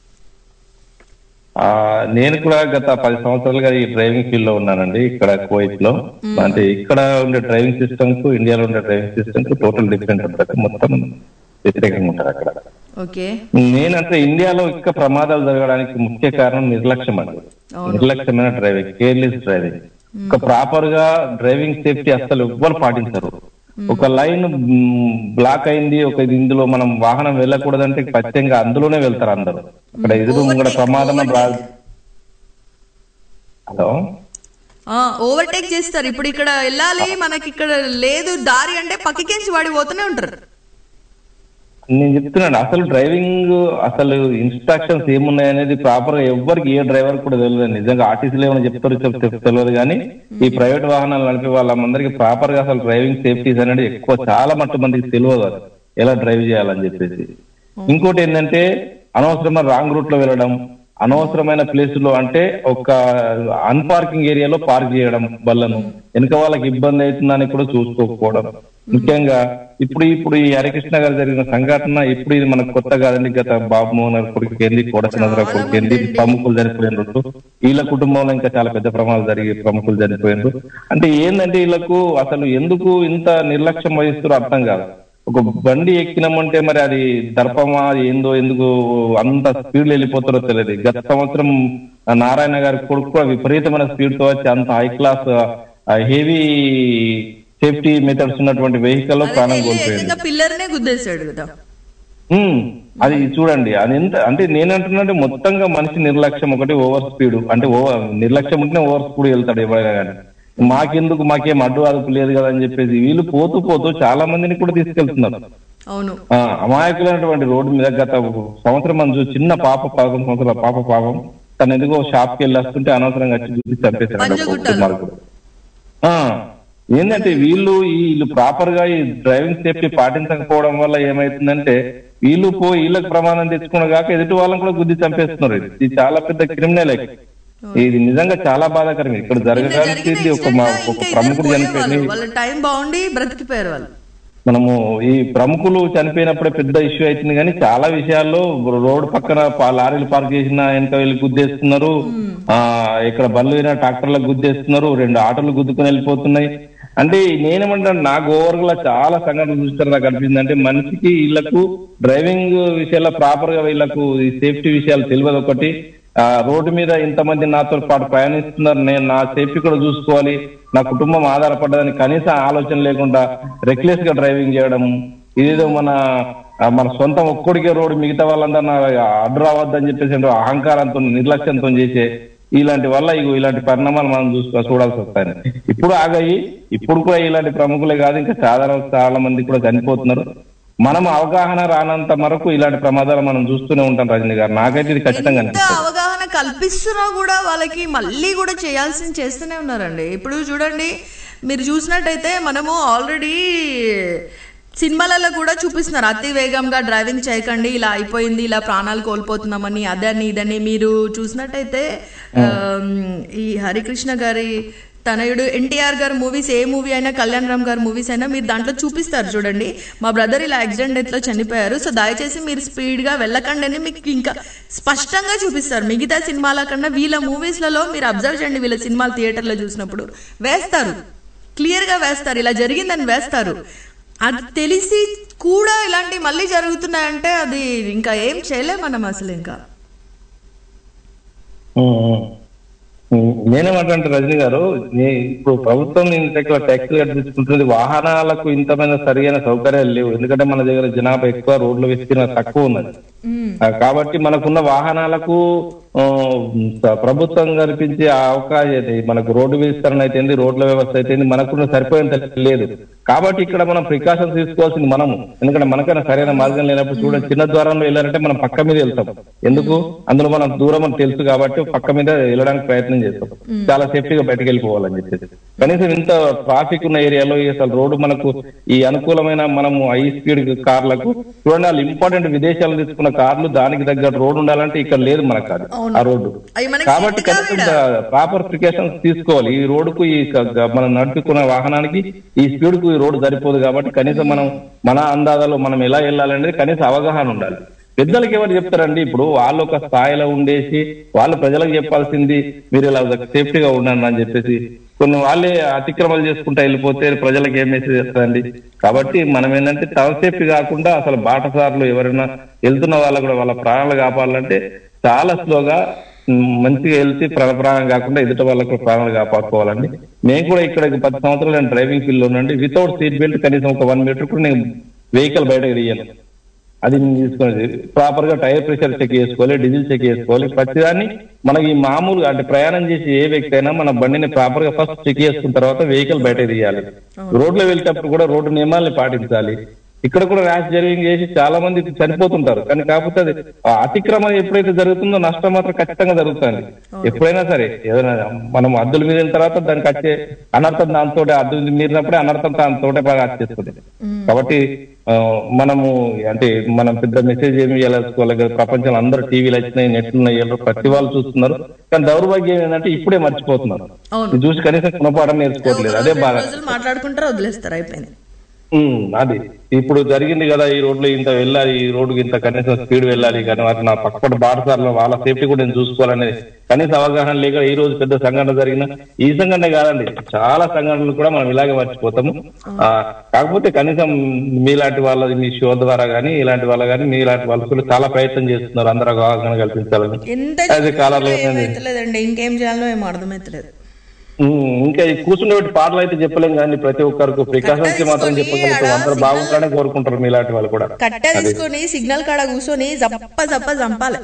ఆ, నేను కూడా గత పది సంవత్సరాలుగా ఈ డ్రైవింగ్ ఫీల్డ్ లో ఉన్నానండి ఇక్కడ కువైట్ లో అంటే ఇక్కడ ఉండే డ్రైవింగ్ సిస్టమ్ కు ఇండియాలో ఉండే డ్రైవింగ్ సిస్టమ్ కు టోటల్ డిఫరెంట్ ఉంటుంది మొత్తం వ్యతిరేకంగా ఉంటారు అక్కడ ఓకే నేనంటే ఇండియాలో ఇక్క ప్రమాదాలు జరగడానికి ముఖ్య కారణం నిర్లక్ష్యం అండి నిర్లక్ష్యమైన డ్రైవింగ్ కేర్లెస్ డ్రైవింగ్ ఒక ప్రాపర్ గా డ్రైవింగ్ సేఫ్టీ అసలు ఎవ్వరు పాటించరు ఒక లైన్ బ్లాక్ అయింది ఒక ఇది ఇందులో మనం వాహనం వెళ్ళకూడదంటే ఖచ్చితంగా అందులోనే వెళ్తారు అందరూ అక్కడ ఎదురు ముంగడ ప్రమాదం అని రా హలో ఓవర్టేక్ చేస్తారు ఇప్పుడు ఇక్కడ వెళ్ళాలి మనకి ఇక్కడ లేదు దారి అంటే పక్కకించి వాడి పోతూనే ఉంటారు నేను చెప్తున్నాను అసలు డ్రైవింగ్ అసలు ఇన్స్ట్రక్షన్స్ ఏమున్నాయి అనేది ప్రాపర్ గా ఎవ్వరికి ఏ డ్రైవర్ కూడా తెలియదు నిజంగా ఆర్టీసీలో ఏమైనా చెప్తారో చెప్తే తెలియదు కానీ ఈ ప్రైవేట్ వాహనాలు నడిపే వాళ్ళందరికీ ప్రాపర్ గా అసలు డ్రైవింగ్ సేఫ్టీస్ అనేది ఎక్కువ చాలా మట్టు మందికి తెలియదు అది. ఎలా డ్రైవ్ చేయాలని చెప్పేసి ఇంకోటి ఏంటంటే అనవసరమైన రాంగ్ రూట్ లో వెళ్ళడం అనవసరమైన ప్లేస్ లో అంటే ఒక అన్పార్కింగ్ ఏరియాలో పార్క్ చేయడం బళ్ళను వెనుక వాళ్ళకి ఇబ్బంది అవుతుందని కూడా చూసుకోకపోవడం ముఖ్యంగా ఇప్పుడు ఇప్పుడు ఈ హరికృష్ణ గారు జరిగిన సంఘటన ఇప్పుడు ఇది మనకు కొత్త కాదండి గత బాబు మోహన్ గారి కొడుకు ఏంది కోడచంద్ర కొడుకు ఏంది ప్రముఖులు చనిపోయినారు వీళ్ళ కుటుంబంలో ఇంకా చాలా పెద్ద ప్రమాదాలు జరిగి ప్రముఖులు చనిపోయినారు అంటే ఏంటంటే వీళ్ళకు అసలు ఎందుకు ఇంత నిర్లక్ష్యం వహిస్తారో అర్థం కాదు ఒక బండి ఎక్కినామంటే మరి అది దర్పమా ఏందో ఎందుకు అంత స్పీడ్ లో వెళ్ళిపోతారో తెలియదు గత సంవత్సరం ఆ నారాయణ గారి కొడుకు కూడా విపరీతమైన స్పీడ్ తో వచ్చి అంత high class heavy safety methods ఉన్నటువంటి వెహికల్ లో ప్రాణం కోల్పోయింది ఇంకా పిల్లర్నే గుద్దేశాడు కదా ఉమ్, అది చూడండి అది ఎంత అంటే నేనంటున్నట్టు మొత్తంగా మనిషి నిర్లక్ష్యం ఒకటి ఓవర్ స్పీడ్ అంటే ఓవర్ నిర్లక్ష్యం ఉంటేనే ఓవర్ స్పీడ్ వెళ్తాడు ఎవరైనా కానీ మాకెందుకు మాకేం అడ్డు అదుపు లేదు కదా అని చెప్పేసి వీళ్ళు పోతూ పోతూ చాలా మందిని కూడా తీసుకెళ్తున్నారు అవును ఆ, అమాయకులైనటువంటి రోడ్డు మీద గత సంవత్సరం మంది చిన్న పాప పదకొండు సంవత్సరాల పాప పాపం తను ఎందుకో షాప్ కి వెళ్ళి వస్తుంటే అనవసరంగా వచ్చి చూసి చంపేశాడు ఒక దుర్మార్గుడు. ఆ ఏంటంటే వీళ్ళు ఈ వీళ్ళు ప్రాపర్ గా ఈ డ్రైవింగ్ సేఫ్టీ పాటించకపోవడం వల్ల ఏమైతుందంటే వీళ్ళు పోయి వీళ్ళకి ప్రమాదం తెచ్చుకున్న కాక ఎదుటి వాళ్ళని కూడా గుద్ది చంపేస్తున్నారు ఇది. ఇది చాలా పెద్ద క్రిమినల్ ఇది నిజంగా చాలా బాధాకరం ఇక్కడ జరగడానికి ఒక మా- ఒక ప్రముఖుడు చనిపోయింది వాళ్ళ టైం బాగుండి బ్రతికిపోయారు వాళ్ళు మనము ఈ ప్రముఖులు చనిపోయినప్పుడే పెద్ద ఇష్యూ అవుతుంది కానీ చాలా విషయాల్లో రోడ్ పక్కన పా- లారీలు పార్క్ చేసిన వెనక వెళ్ళి గుద్దేస్తున్నారు ఆ ఇక్కడ బళ్ళు అయినా ట్రాక్టర్లకు గుద్దేస్తున్నారు రెండు ఆటోలు గుద్దుకొని వెళ్ళిపోతున్నాయి అంటే నేనేమంటాను నాకు ఓవర్గా చాలా సంఘటనలు చూస్తారు నాకు అనిపించింది అంటే మనిషికి వీళ్ళకు డ్రైవింగ్ విషయాల్లో ప్రాపర్ గా వీళ్ళకు ఈ సేఫ్టీ విషయాలు తెలియదు ఒకటి ఆ రోడ్డు మీద ఇంతమంది నాతో పాటు ప్రయాణిస్తున్నారు నేను నా సేఫ్టీ కూడా చూసుకోవాలి నా కుటుంబం ఆధారపడ్డదని కనీసం ఆలోచన లేకుండా రెక్లెస్ గా డ్రైవింగ్ చేయడం ఇదేదో మన ఆ, మన సొంత ఒక్కడికే రోడ్డు మిగతా వాళ్ళందరూ నా అడ్డు రావద్దని చెప్పేసి ఏంటో అహంకారంతో నిర్లక్ష్యంతో చేసే ఇలాంటి వల్ల ఇగో ఇలాంటి పరిణామాలు మనం చూసుకో చూడాల్సి వస్తాయి ఇప్పుడు ఆగాయి ఇప్పుడు కూడా ఇలాంటి ప్రముఖులే కాదు ఇంకా చాలా చాలా మంది కూడా చనిపోతున్నారు మనం అవగాహన రానంత వరకు ఇలాంటి ప్రమాదాలు మనం చూస్తూనే ఉంటాం రజనీ గారు నాకైతే ఇది ఖచ్చితంగా ఎంత అనిపిస్తుంది అవగాహన కల్పిస్తున్నా కూడా వాళ్ళకి మళ్ళీ కూడా చేయాల్సింది చేస్తూనే ఉన్నారండి ఇప్పుడు చూడండి మీరు చూసినట్టయితే మనము ఆల్రెడీ సినిమాలలో కూడా చూపిస్తున్నారు అతి వేగంగా డ్రైవింగ్ చేయకండి ఇలా అయిపోయింది ఇలా ప్రాణాలు కోల్పోతున్నామని అదని ఇదని మీరు చూసినట్టయితే ఆమ్, ఈ హరికృష్ణ గారి తనయుడు ఎన్టీఆర్ గారి మూవీస్ ఏ మూవీ అయినా కళ్యాణ్ రామ్ గారి మూవీస్ అయినా మీరు దాంట్లో చూపిస్తారు చూడండి మా బ్రదర్ ఇలా యాక్సిడెంట్ డెత్ లో చనిపోయారు సో దయచేసి మీరు స్పీడ్ గా వెళ్ళకండి అని మీకు ఇంకా స్పష్టంగా చూపిస్తారు మిగతా సినిమాల కన్నా వీళ్ళ మూవీస్లలో మీరు అబ్జర్వ్ చేయండి వీళ్ళ సినిమాలు థియేటర్లో చూసినప్పుడు వేస్తారు క్లియర్ గా వేస్తారు ఇలా జరిగిందని వేస్తారు అది తెలిసి కూడా ఇలాంటి మళ్ళీ జరుగుతున్నాయంటే అది ఇంకా ఏం చేయలేం మనం అసలు ఇంకా నేనేమంటే రజనీ గారు నే- ఇప్పుడు ప్రభుత్వం ఇంత ఎక్కువ ట్యాక్స్ కట్టించుకుంటుంది వాహనాలకు ఇంతమైన సరైన సౌకర్యాలు లేవు ఎందుకంటే మన దగ్గర జనాభా ఎక్కువ రోడ్ల విస్తీర్ణం తక్కువ ఉన్నది ఆ, కాబట్టి మనకున్న వాహనాలకు ఆ, స- ప్రభుత్వం కల్పించే ఆ అవకాశం అయితే మనకు రోడ్డు విస్తరణ అయితే రోడ్ల వ్యవస్థ అయితే మనకున్న సరిపోయేంత లేదు కాబట్టి ఇక్కడ మనం ప్రికాషన్స్ తీసుకోవాల్సింది మనము ఎందుకంటే మనకైనా సరైన మార్గం లేనప్పుడు చూడండి చిన్న ద్వారంలో వెళ్ళారంటే మనం పక్క మీద వెళ్తాం ఎందుకు అందులో మనం దూరం అని తెలుసు కాబట్టి పక్క మీద వెళ్ళడానికి ప్రయత్నం చేస్తాం చాలా సేఫ్టీగా బయటకు వెళ్ళిపోవాలని చెప్పేసి కనీసం ఇంత ట్రాఫిక్ ఉన్న ఏరియాలో ఈ అసలు రోడ్డు మనకు ఈ అనుకూలమైన మనము హై స్పీడ్ కార్లకు చూడండి వాళ్ళు ఇంపార్టెంట్ విదేశాలు తీసుకున్న కార్లు దానికి దగ్గర రోడ్డు ఉండాలంటే ఇక్కడ లేదు మనకు అది ఆ రోడ్డు అవి మనకి కాబట్టి కనీసం ప్రాపర్ ప్రికాషన్స్ తీసుకోవాలి ఈ రోడ్డుకు ఈ క- గ- మనం నడుపుకున్న వాహనానికి ఈ స్పీడ్ కు ఈ రోడ్డు సరిపోదు కాబట్టి కనీసం మనం మన అందాజలో మనం ఎలా వెళ్ళాలనేది కనీసం అవగాహన ఉండాలి పెద్దలకి ఎవరు చెప్తారండి ఇప్పుడు వాళ్ళు ఒక స్థాయిలో ఉండేసి వాళ్ళు ప్రజలకు చెప్పాల్సింది మీరు ఇలా సేఫ్టీగా ఉండండి అని చెప్పేసి కొన్ని వాళ్ళే అతిక్రమాలు చేసుకుంటా వెళ్ళిపోతే ప్రజలకు ఏం మెసేజ్ చేస్తారండి కాబట్టి మనం ఏంటంటే తన సేఫ్టీ కాకుండా అసలు బాటసార్లు ఎవరైనా వెళ్తున్న వాళ్ళు కూడా వాళ్ళ ప్రాణాలు కాపాడాలంటే చాలా స్లోగా ఉమ్, మంచిగా వెళ్తే ప్రాణ ప్రాణం కాకుండా ఎదుట వాళ్ళకు ప్రాణాలు కాపాడుకోవాలండి నేను కూడా ఇక్కడ పది సంవత్సరాలు నేను డ్రైవింగ్ ఫీల్డ్ లో ఉండండి వితౌట్ సీట్ బెల్ట్ కనీసం ఒక వన్ మీటర్ కూడా నేను వెహికల్ బయటకు తీయను అది నేను తీసుకునేది ప్రాపర్ గా టైర్ ప్రెషర్ చెక్ చేసుకోవాలి డీజిల్ చెక్ చేసుకోవాలి ప్రతిదాన్ని మనకి ఈ మామూలుగా అంటే ప్రయాణం చేసి ఏ వ్యక్తి అయినా మన బండిని ప్రాపర్ గా ఫస్ట్ చెక్ చేసుకున్న తర్వాత వెహికల్ బయట తీయాలి రోడ్లో వెళ్ళేటప్పుడు కూడా రోడ్డు నియమాల్ని పాటించాలి ఇక్కడ కూడా ర్యాష్ డ్రైవింగ్ చేసి చాలా మంది చనిపోతుంటారు కానీ కాకపోతే అది ఆ అతిక్రమణ ఎప్పుడైతే జరుగుతుందో నష్టం మాత్రం ఖచ్చితంగా జరుగుతుంది ఎప్పుడైనా సరే ఏదైనా మనం అద్దుల మీద తర్వాత దానికి వచ్చే అనర్థం దాంతో అద్దులు మీరినప్పుడే అనర్థం దాంతోటే బాగా వచ్చేస్తుంది కాబట్టి ఆ, మనము అంటే మనం పెద్ద మెసేజ్ ఏమి ఇవ్వాలనుకోవాలి కదా ప్రపంచంలో అందరూ టీవీలు వచ్చినాయి నెట్లు ఉన్నాయి ఎవరో ప్రతి వాళ్ళు చూస్తున్నారు కానీ దౌర్భాగ్యం ఏంటంటే ఇప్పుడే మర్చిపోతున్నారు అవును. ఇది చూసి కనీసం గుణపాఠం నేర్చుకోవట్లేదు అదే బాగా రోజులు మాట్లాడుకుంటారు వదిలేస్తారు అయిపోయింది ఉమ్, అది ఇప్పుడు జరిగింది కదా ఈ రోడ్లో ఇంత వెళ్ళాలి ఈ రోడ్డుకి ఇంత కనీసం స్పీడ్ వెళ్ళాలి కానీ వాటి నా పక్కపటి బాటసార్లో వాళ్ళ సేఫ్టీ కూడా నేను చూసుకోవాలనేది కనీస అవగాహన లేక ఈ రోజు పెద్ద సంఘటన జరిగిన ఈ సంఘటన కాదండి చాలా సంఘటనలు కూడా మనం ఇలాగే మర్చిపోతాము ఆ, కాకపోతే కనీసం మీలాంటి వాళ్ళ మీ షో ద్వారా కానీ ఇలాంటి వాళ్ళ కానీ మీలాంటి వాళ్ళు కూడా చాలా ప్రయత్నం చేస్తున్నారు అందరూ అవగాహన కల్పించాలని ఎంత As a caller లో ఏమైతలేదండి ఇంకేం చేయాలో ఏమో అర్థమైతలేదు ఉమ్, ఇంకా ఈ కూర్చుండే పాటలు అయితే చెప్పలేం కానీ ప్రతి ఒక్కరికి ప్రికాషన్స్ మాత్రం చెప్పగలుగుతాం అందరూ బాగుంటారని కోరుకుంటారు మీలాంటి వాళ్ళు కూడా కట్ట అది. తీసుకొని సిగ్నల్ కాడ కూర్చొని జప్ప జప్ప చంపాలి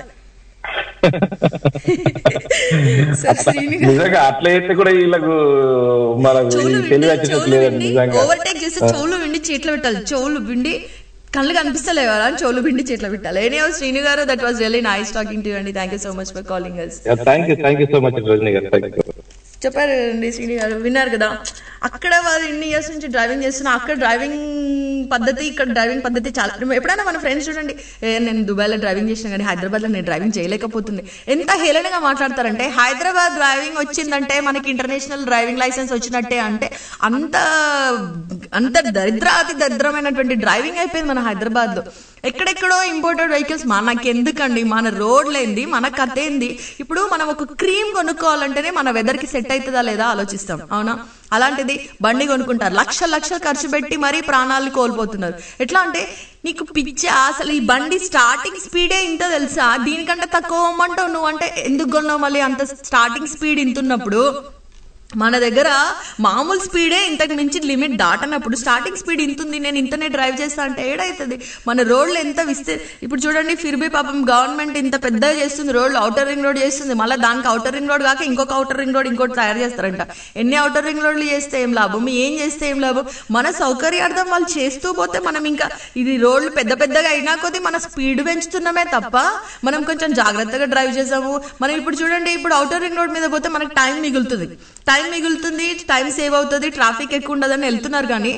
సో శ్రీని గారు నిజంగా అట్లా అయితే కూడా వీళ్ళకు మనకు ఈ తెలివి వచ్చినట్టు లేదండి నిజంగా ఓవర్టేక్ చేస్తే చెవులు విండి చేతిలో పెట్టాలి చెవులు విండి కళ్ళు కనిపిస్తలేవు అలా అని చెవులు విండి చేతిలో పెట్టాలి ఎనీ శ్రీను గారు that was really nice talking to అండి thank you so much for calling us thank you thank you so much Rajani గారు థ్యాంక్ యూ చెప్పారు అండి శ్రీని గారు విన్నారు కదా అక్కడ వారు ఇన్ని ఇయర్స్ నుంచి డ్రైవింగ్ చేస్తున్నా అక్కడ డ్రైవింగ్ పద్ధతి ఇక్కడ డ్రైవింగ్ పద్ధతి చాలా ఎప్పుడైనా మన ఫ్రెండ్స్ చూడండి ఏ నేను దుబాయ్లో డ్రైవింగ్ చేసిన కానీ హైదరాబాద్లో నేను డ్రైవింగ్ చేయలేకపోతుంది ఎంత హేళనగా మాట్లాడతారంటే హైదరాబాద్ డ్రైవింగ్ వచ్చిందంటే మనకి ఇంటర్నేషనల్ డ్రైవింగ్ లైసెన్స్ వచ్చినట్టే అంటే అంత అంత దరిద్ర అతి దరిద్రమైనటువంటి డ్రైవింగ్ అయిపోయింది మన హైదరాబాద్లో ఎక్కడెక్కడో ఇంపోర్టెడ్ వెహికల్స్ మనకెందుకండి మన రోడ్లేంది మన కథ ఏంది ఇప్పుడు మనం ఒక క్రీమ్ కొనుక్కోవాలంటేనే మన వెదర్ కి సెట్ అవుతుందా లేదా ఆలోచిస్తాం అవునా అలాంటిది బండి కొనుక్కుంటారు లక్ష లక్షలు ఖర్చు పెట్టి మరీ ప్రాణాలు కోల్పోతున్నారు ఎట్లా అంటే నీకు పిచ్చా అసలు ఈ బండి స్టార్టింగ్ స్పీడే ఇంత తెలుసా దీనికంటే తక్కువ ఇవ్వమంటావు నువ్వు అంటే ఎందుకు కొన్నావు మళ్ళీ అంత స్టార్టింగ్ స్పీడ్ ఇంతున్నప్పుడు మన దగ్గర మామూలు స్పీడే ఇంతకు మించి లిమిట్ దాటనప్పుడు స్టార్టింగ్ స్పీడ్ ఇంత ఉంది నేను ఇంతనే డ్రైవ్ చేస్తా అంటే ఏడైతుంది మన రోడ్లు ఎంత విస్తే ఇప్పుడు చూడండి ఫిర్బీ పాపం గవర్నమెంట్ ఇంత పెద్దగా చేస్తుంది రోడ్లు అవుటర్ రింగ్ రోడ్ చేస్తుంది మళ్ళీ దానికి అవుటర్ రింగ్ రోడ్ కాక ఇంకొక అవుటర్ రింగ్ రోడ్ ఇంకోటి తయారు చేస్తారంట ఎన్ని అవుటర్ రింగ్ రోడ్లు చేస్తే ఏం లాభం ఏం చేస్తే ఏం లాభం మన సౌకర్యార్థం వాళ్ళు చేస్తూ పోతే మనం ఇంకా ఇది రోడ్లు పెద్ద పెద్దగా అయినా కొద్దీ మన స్పీడ్ పెంచుతున్నామే తప్ప మనం కొంచెం జాగ్రత్తగా డ్రైవ్ చేసాము మనం ఇప్పుడు చూడండి ఇప్పుడు అవుటర్ రింగ్ రోడ్ మీద పోతే మనకి టైం మిగులుతుంది టైం మిగులుతుంది టైం సేవ్ అవుతుంది ట్రాఫిక్ ఎక్కువ ఉండదని వెళ్తున్నారు కానీ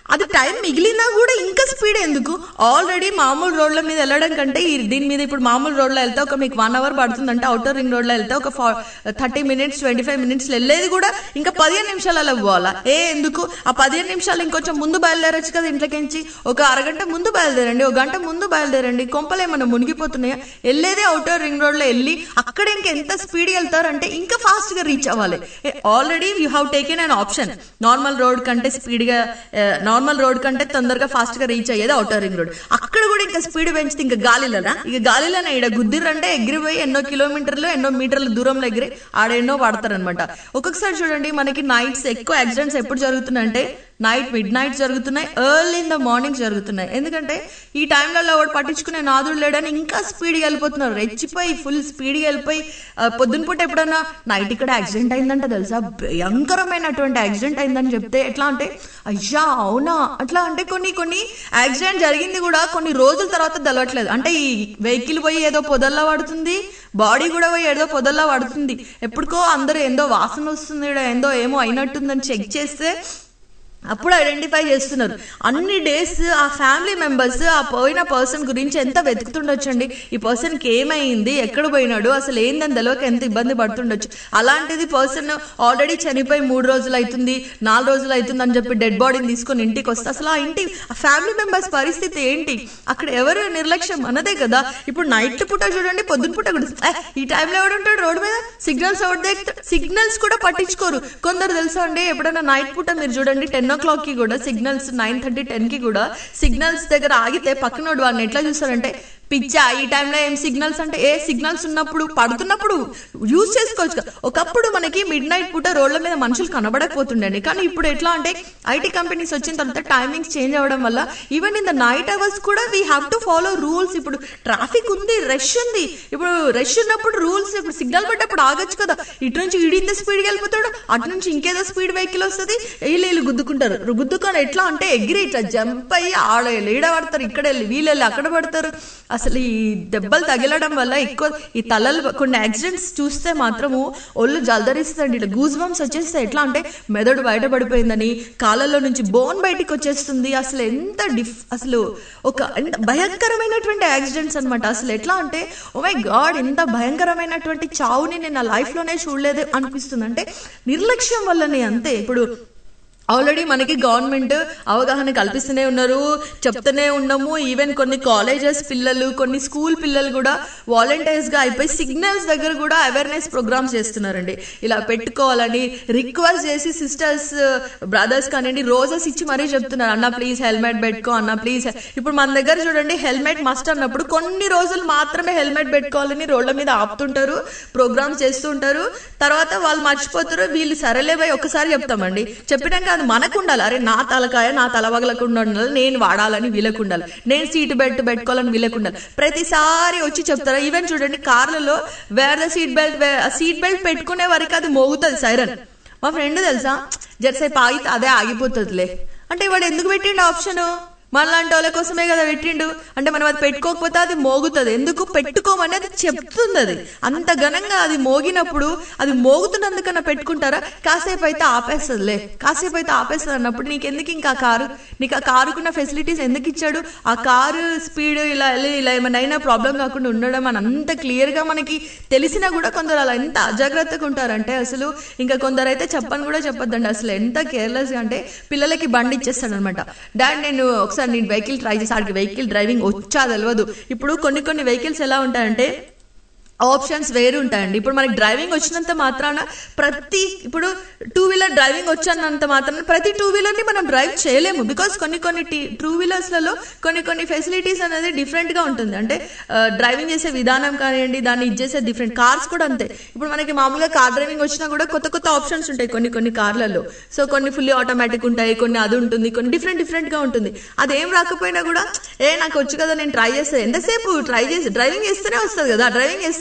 అది టైం మిగిలినా కూడా ఇంకా స్పీడ్ ఎందుకు ఆల్రెడీ మామూలు రోడ్ల మీద వెళ్ళడం కంటే ఈ దీని మీద ఇప్పుడు మామూలు రోడ్లో వెళ్తే ఒక మీకు వన్ అవర్ పడుతుందంటే అవుటర్ రింగ్ రోడ్లో వెళ్తే ఒక thirty minutes twenty five minutes వెళ్ళేది కూడా ఇంకా పదిహేను నిమిషాలలో పోవాలా ఏ ఎందుకు ఆ పదిహేను నిమిషాలు ఇంకొంచెం ముందు బయలుదేరొచ్చు కదా ఇంట్లోకించి ఒక అరగంట ముందు బయలుదేరండి ఒక గంట ముందు బయలుదేరండి కొంపలు ఏమన్నా మునిగిపోతున్నాయా వెళ్ళేదే అవుటర్ రింగ్ రోడ్లో వెళ్ళి అక్కడ ఇంకా ఎంత స్పీడ్ వెళ్తారంటే ఇంకా ఫాస్ట్ గా రీచ్ అవ్వాలి already you have taken an option normal road కంటే స్పీడ్ గా నార్మల్ రోడ్ కంటే తొందరగా ఫాస్ట్ గా రీచ్ అయ్యేది అవుటర్ రింగ్ రోడ్ అక్కడ కూడా ఇంకా స్పీడ్ పెంచితే ఇంకా గాలిలోనా ఇక గాలిలోనే ఇక్కడ గుద్దిరంటే ఎగిరిపోయి ఎన్నో కిలోమీటర్లు ఎన్నో మీటర్ల దూరంలో ఎగిరి ఆడ ఎన్నో పడతారనమాట ఒక్కొక్కసారి చూడండి మనకి నైట్స్ ఎక్కువ యాక్సిడెంట్స్ ఎప్పుడు జరుగుతున్నాయంటే నైట్ మిడ్ నైట్ జరుగుతున్నాయి ఎర్లీ ఇన్ ద మార్నింగ్ జరుగుతున్నాయి ఎందుకంటే ఈ టైంలలో వాడు పట్టించుకునే నాదుడు లేడని ఇంకా స్పీడ్గా వెళ్ళిపోతున్నారు రెచ్చిపోయి ఫుల్ స్పీడ్గా వెళ్ళిపోయి ఆ, పొద్దున పూట ఎప్పుడన్నా నైట్ ఇక్కడ యాక్సిడెంట్ అయిందంట తెలుసా భయంకరమైనటువంటి యాక్సిడెంట్ అయిందని చెప్తే ఎట్లా అంటే అయ్యా అవునా అట్లా అంటే కొన్ని కొన్ని యాక్సిడెంట్ జరిగింది కూడా కొన్ని రోజుల తర్వాత తెలవట్లేదు అంటే ఈ వెహికల్ పోయి ఏదో పొదల్లా పడుతుంది బాడీ కూడా పోయి ఏదో పొదల్లా పడుతుంది ఎప్పటికో అందరూ ఏందో వాసన వస్తుంది ఈడ ఏందో ఏమో అయినట్టుందని చెక్ చేస్తే అప్పుడు ఐడెంటిఫై చేస్తున్నారు అన్ని డేస్ ఆ ఫ్యామిలీ మెంబర్స్ ఆ పోయిన పర్సన్ గురించి ఎంత వెతుకుతుండొచ్చండి ఈ పర్సన్కి ఏమైంది ఎక్కడ పోయినాడు అసలు ఏందని తెలియక ఎంత ఇబ్బంది పడుతుండొచ్చు అలాంటిది పర్సన్ ఆల్రెడీ చనిపోయి మూడు రోజులు అవుతుంది నాలుగు రోజులు అవుతుంది అని చెప్పి డెడ్ బాడీని తీసుకొని ఇంటికి వస్తే అసలు ఆ ఇంటి ఆ ఫ్యామిలీ మెంబర్స్ పరిస్థితి ఏంటి అక్కడ ఎవరు నిర్లక్ష్యం మనదే కదా ఇప్పుడు నైట్ పూట చూడండి పొద్దున పూట కూడా "ఏ, ఈ టైంలో ఎవడు ఉంటాడు రోడ్డు మీద సిగ్నల్స్ ఎవరు సిగ్నల్స్ కూడా పట్టించుకోరు కొందరు తెలుసా అండి ఎప్పుడైనా నైట్ పూట మీరు చూడండి టెన్ ఓ క్లాక్ కి కూడా సిగ్నల్స్ నైన్ థర్టీ టెన్ కి కూడా సిగ్నల్స్ దగ్గర ఆగితే పక్కనోడు వాడిని ఎట్లా చూస్తారంటే పిచ్చా ఈ టైంలో ఏం సిగ్నల్స్ అంటే ఏ సిగ్నల్స్ ఉన్నప్పుడు పడుతున్నప్పుడు యూజ్ చేసుకోవచ్చు కదా. ఒకప్పుడు మనకి మిడ్ నైట్ పూట రోడ్ల మీద మనుషులు కనబడకపోతుండండి కానీ ఇప్పుడు ఎట్లా అంటే ఐటీ కంపెనీస్ వచ్చిన తర్వాత టైమింగ్స్ చేంజ్ అవ్వడం వల్ల even in the night hours కూడా we have to follow rules ఇప్పుడు ట్రాఫిక్ ఉంది రష్ ఉంది ఇప్పుడు రష్ ఉన్నప్పుడు రూల్స్ ఇప్పుడు సిగ్నల్ పడ్డప్పుడు ఆగొచ్చు కదా ఇటు నుంచి ఇడింత స్పీడ్కి వెళ్ళిపోతాడు అటు నుంచి ఇంకేదో స్పీడ్ వెహికల్ వస్తుంది వీళ్ళు వీళ్ళు గుద్దుకుంటారు గుద్దుకొని ఎట్లా అంటే ఎగిరి ఇట్లా జంప్ అయ్యి ఆడ ఈడ పడతారు ఇక్కడ వెళ్ళి వీళ్ళు వెళ్ళి అక్కడ పడతారు అసలు ఈ దెబ్బలు తగిలడం వల్ల ఎక్కువ ఈ తలలు కొన్ని యాక్సిడెంట్స్ చూస్తే మాత్రము ఒళ్ళు జల్దరిస్తుంది ఇట్లా గూజ్ బంప్స్ వచ్చేస్తే ఎట్లా అంటే మెదడు బయటపడిపోయిందని కాళ్ళల్లో నుంచి బోన్ బయటికి వచ్చేస్తుంది అసలు ఎంత డిఫ్ అసలు ఒక ఎంత భయంకరమైనటువంటి యాక్సిడెంట్స్ అన్నమాట అసలు ఎట్లా అంటే ఓ మై గాడ్ ఎంత భయంకరమైనటువంటి చావుని నేను నా లైఫ్లోనే చూడలేదు అనిపిస్తుంది అంటే నిర్లక్ష్యం వల్లనే అంతే ఇప్పుడు ఆల్రెడీ మనకి గవర్నమెంట్ అవగాహన కల్పిస్తూనే ఉన్నారు చెప్తూనే ఉన్నాము ఈవెన్ కొన్ని కాలేజెస్ పిల్లలు కొన్ని స్కూల్ పిల్లలు కూడా వాలంటీర్స్ గా అయిపోయి సిగ్నల్స్ దగ్గర కూడా అవేర్నెస్ ప్రోగ్రామ్స్ చేస్తున్నారండి ఇలా పెట్టుకోవాలని రిక్వెస్ట్ చేసి సిస్టర్స్ బ్రదర్స్ కానివ్వండి రోజెస్ ఇచ్చి మరీ చెప్తున్నారు అన్న ప్లీజ్ హెల్మెట్ పెట్టుకో అన్న ప్లీజ్ ఇప్పుడు మన దగ్గర చూడండి హెల్మెట్ మస్ట్ అన్నప్పుడు కొన్ని రోజులు మాత్రమే హెల్మెట్ పెట్టుకోవాలని రోడ్ల మీద ఆపుతుంటారు ప్రోగ్రామ్స్ చేస్తుంటారు తర్వాత వాళ్ళు మర్చిపోతారు వీళ్ళు సరేలే పోయి ఒకసారి చెప్తామండి చెప్పినాక అది మనకు ఉండాలి అరే నా తలకాయ నా తల వగలకుండా ఉండాలి నేను వాడాలని వీళ్ళకు ఉండాలి నేను సీట్ బెల్ట్ పెట్టుకోవాలని వీళ్ళకు ఉండాలి ప్రతిసారి వచ్చి చెప్తారు ఈవెన్ చూడండి కార్లలో wear the seat belt seat belt పెట్టుకునే వరకు అది మోగుతుంది సైరన్ మా ఫ్రెండ్ తెలుసా జరసేపు ఆగితే అదే ఆగిపోతుందిలే అంటే వాడు ఎందుకు పెట్టిండు ఆప్షన్ మనలాంటి వాళ్ళ కోసమే కదా పెట్టిండు అంటే మనం అది పెట్టుకోకపోతే అది మోగుతుంది ఎందుకు పెట్టుకోమని అది చెప్తుంది అది అంత ఘనంగా అది మోగినప్పుడు అది మోగుతున్నందుకన్నా పెట్టుకుంటారా కాసేపు అయితే ఆపేస్తుందిలే కాసేపు అయితే ఆపేస్తుంది అన్నప్పుడు నీకు ఎందుకు ఇంకా ఆ కారు నీకు ఆ కారుకున్న ఫెసిలిటీస్ ఎందుకు ఇచ్చాడు ఆ కారు స్పీడ్ ఇలా వెళ్ళి ఇలా ఏమైనా అయినా ప్రాబ్లం కాకుండా ఉండడం అని అంత క్లియర్గా మనకి తెలిసినా కూడా కొందరు అలా ఎంత అజాగ్రత్తగా ఉంటారంటే అసలు ఇంకా కొందరు అయితే చెప్పని కూడా చెప్పొద్దండి అసలు ఎంత కేర్లెస్గా అంటే పిల్లలకి బండి ఇచ్చేస్తాడు అనమాట డాడ్ నేను ఒకసారి నేను వెహికల్ ట్రై చేసి ఆడికి వెహికల్ డ్రైవింగ్ వచ్చా తెలియదు ఇప్పుడు కొన్ని కొన్ని వెహికల్స్ ఎలా ఉంటాయంటే ఆప్షన్స్ వేరు ఉంటాయండి ఇప్పుడు మనకి డ్రైవింగ్ వచ్చినంత మాత్రాన ప్రతి ఇప్పుడు టూ వీలర్ డ్రైవింగ్ వచ్చినంత మాత్రాన ప్రతి టూ వీలర్ని మనం డ్రైవ్ చేయలేము బికాస్ కొన్ని కొన్ని టూ వీలర్స్లలో కొన్ని కొన్ని ఫెసిలిటీస్ అనేది డిఫరెంట్గా ఉంటుంది అంటే డ్రైవింగ్ చేసే విధానం కానివ్వండి దాన్ని ఇది చేసే డిఫరెంట్ కార్స్ కూడా అంతే ఇప్పుడు మనకి మామూలుగా కార్ డ్రైవింగ్ వచ్చినా కూడా కొత్త కొత్త ఆప్షన్స్ ఉంటాయి కొన్ని కొన్ని కార్లలో సో కొన్ని ఫుల్లీ ఆటోమేటిక్ ఉంటాయి కొన్ని అది ఉంటుంది కొన్ని డిఫరెంట్ డిఫరెంట్గా ఉంటుంది అదేం రాకపోయినా కూడా ఏ నాకు వచ్చు కదా నేను ట్రై చేస్తాను ఎంతసేపు ట్రై చేసి డ్రైవింగ్ చేస్తేనే వస్తుంది కదా డ్రైవింగ్ చేస్తే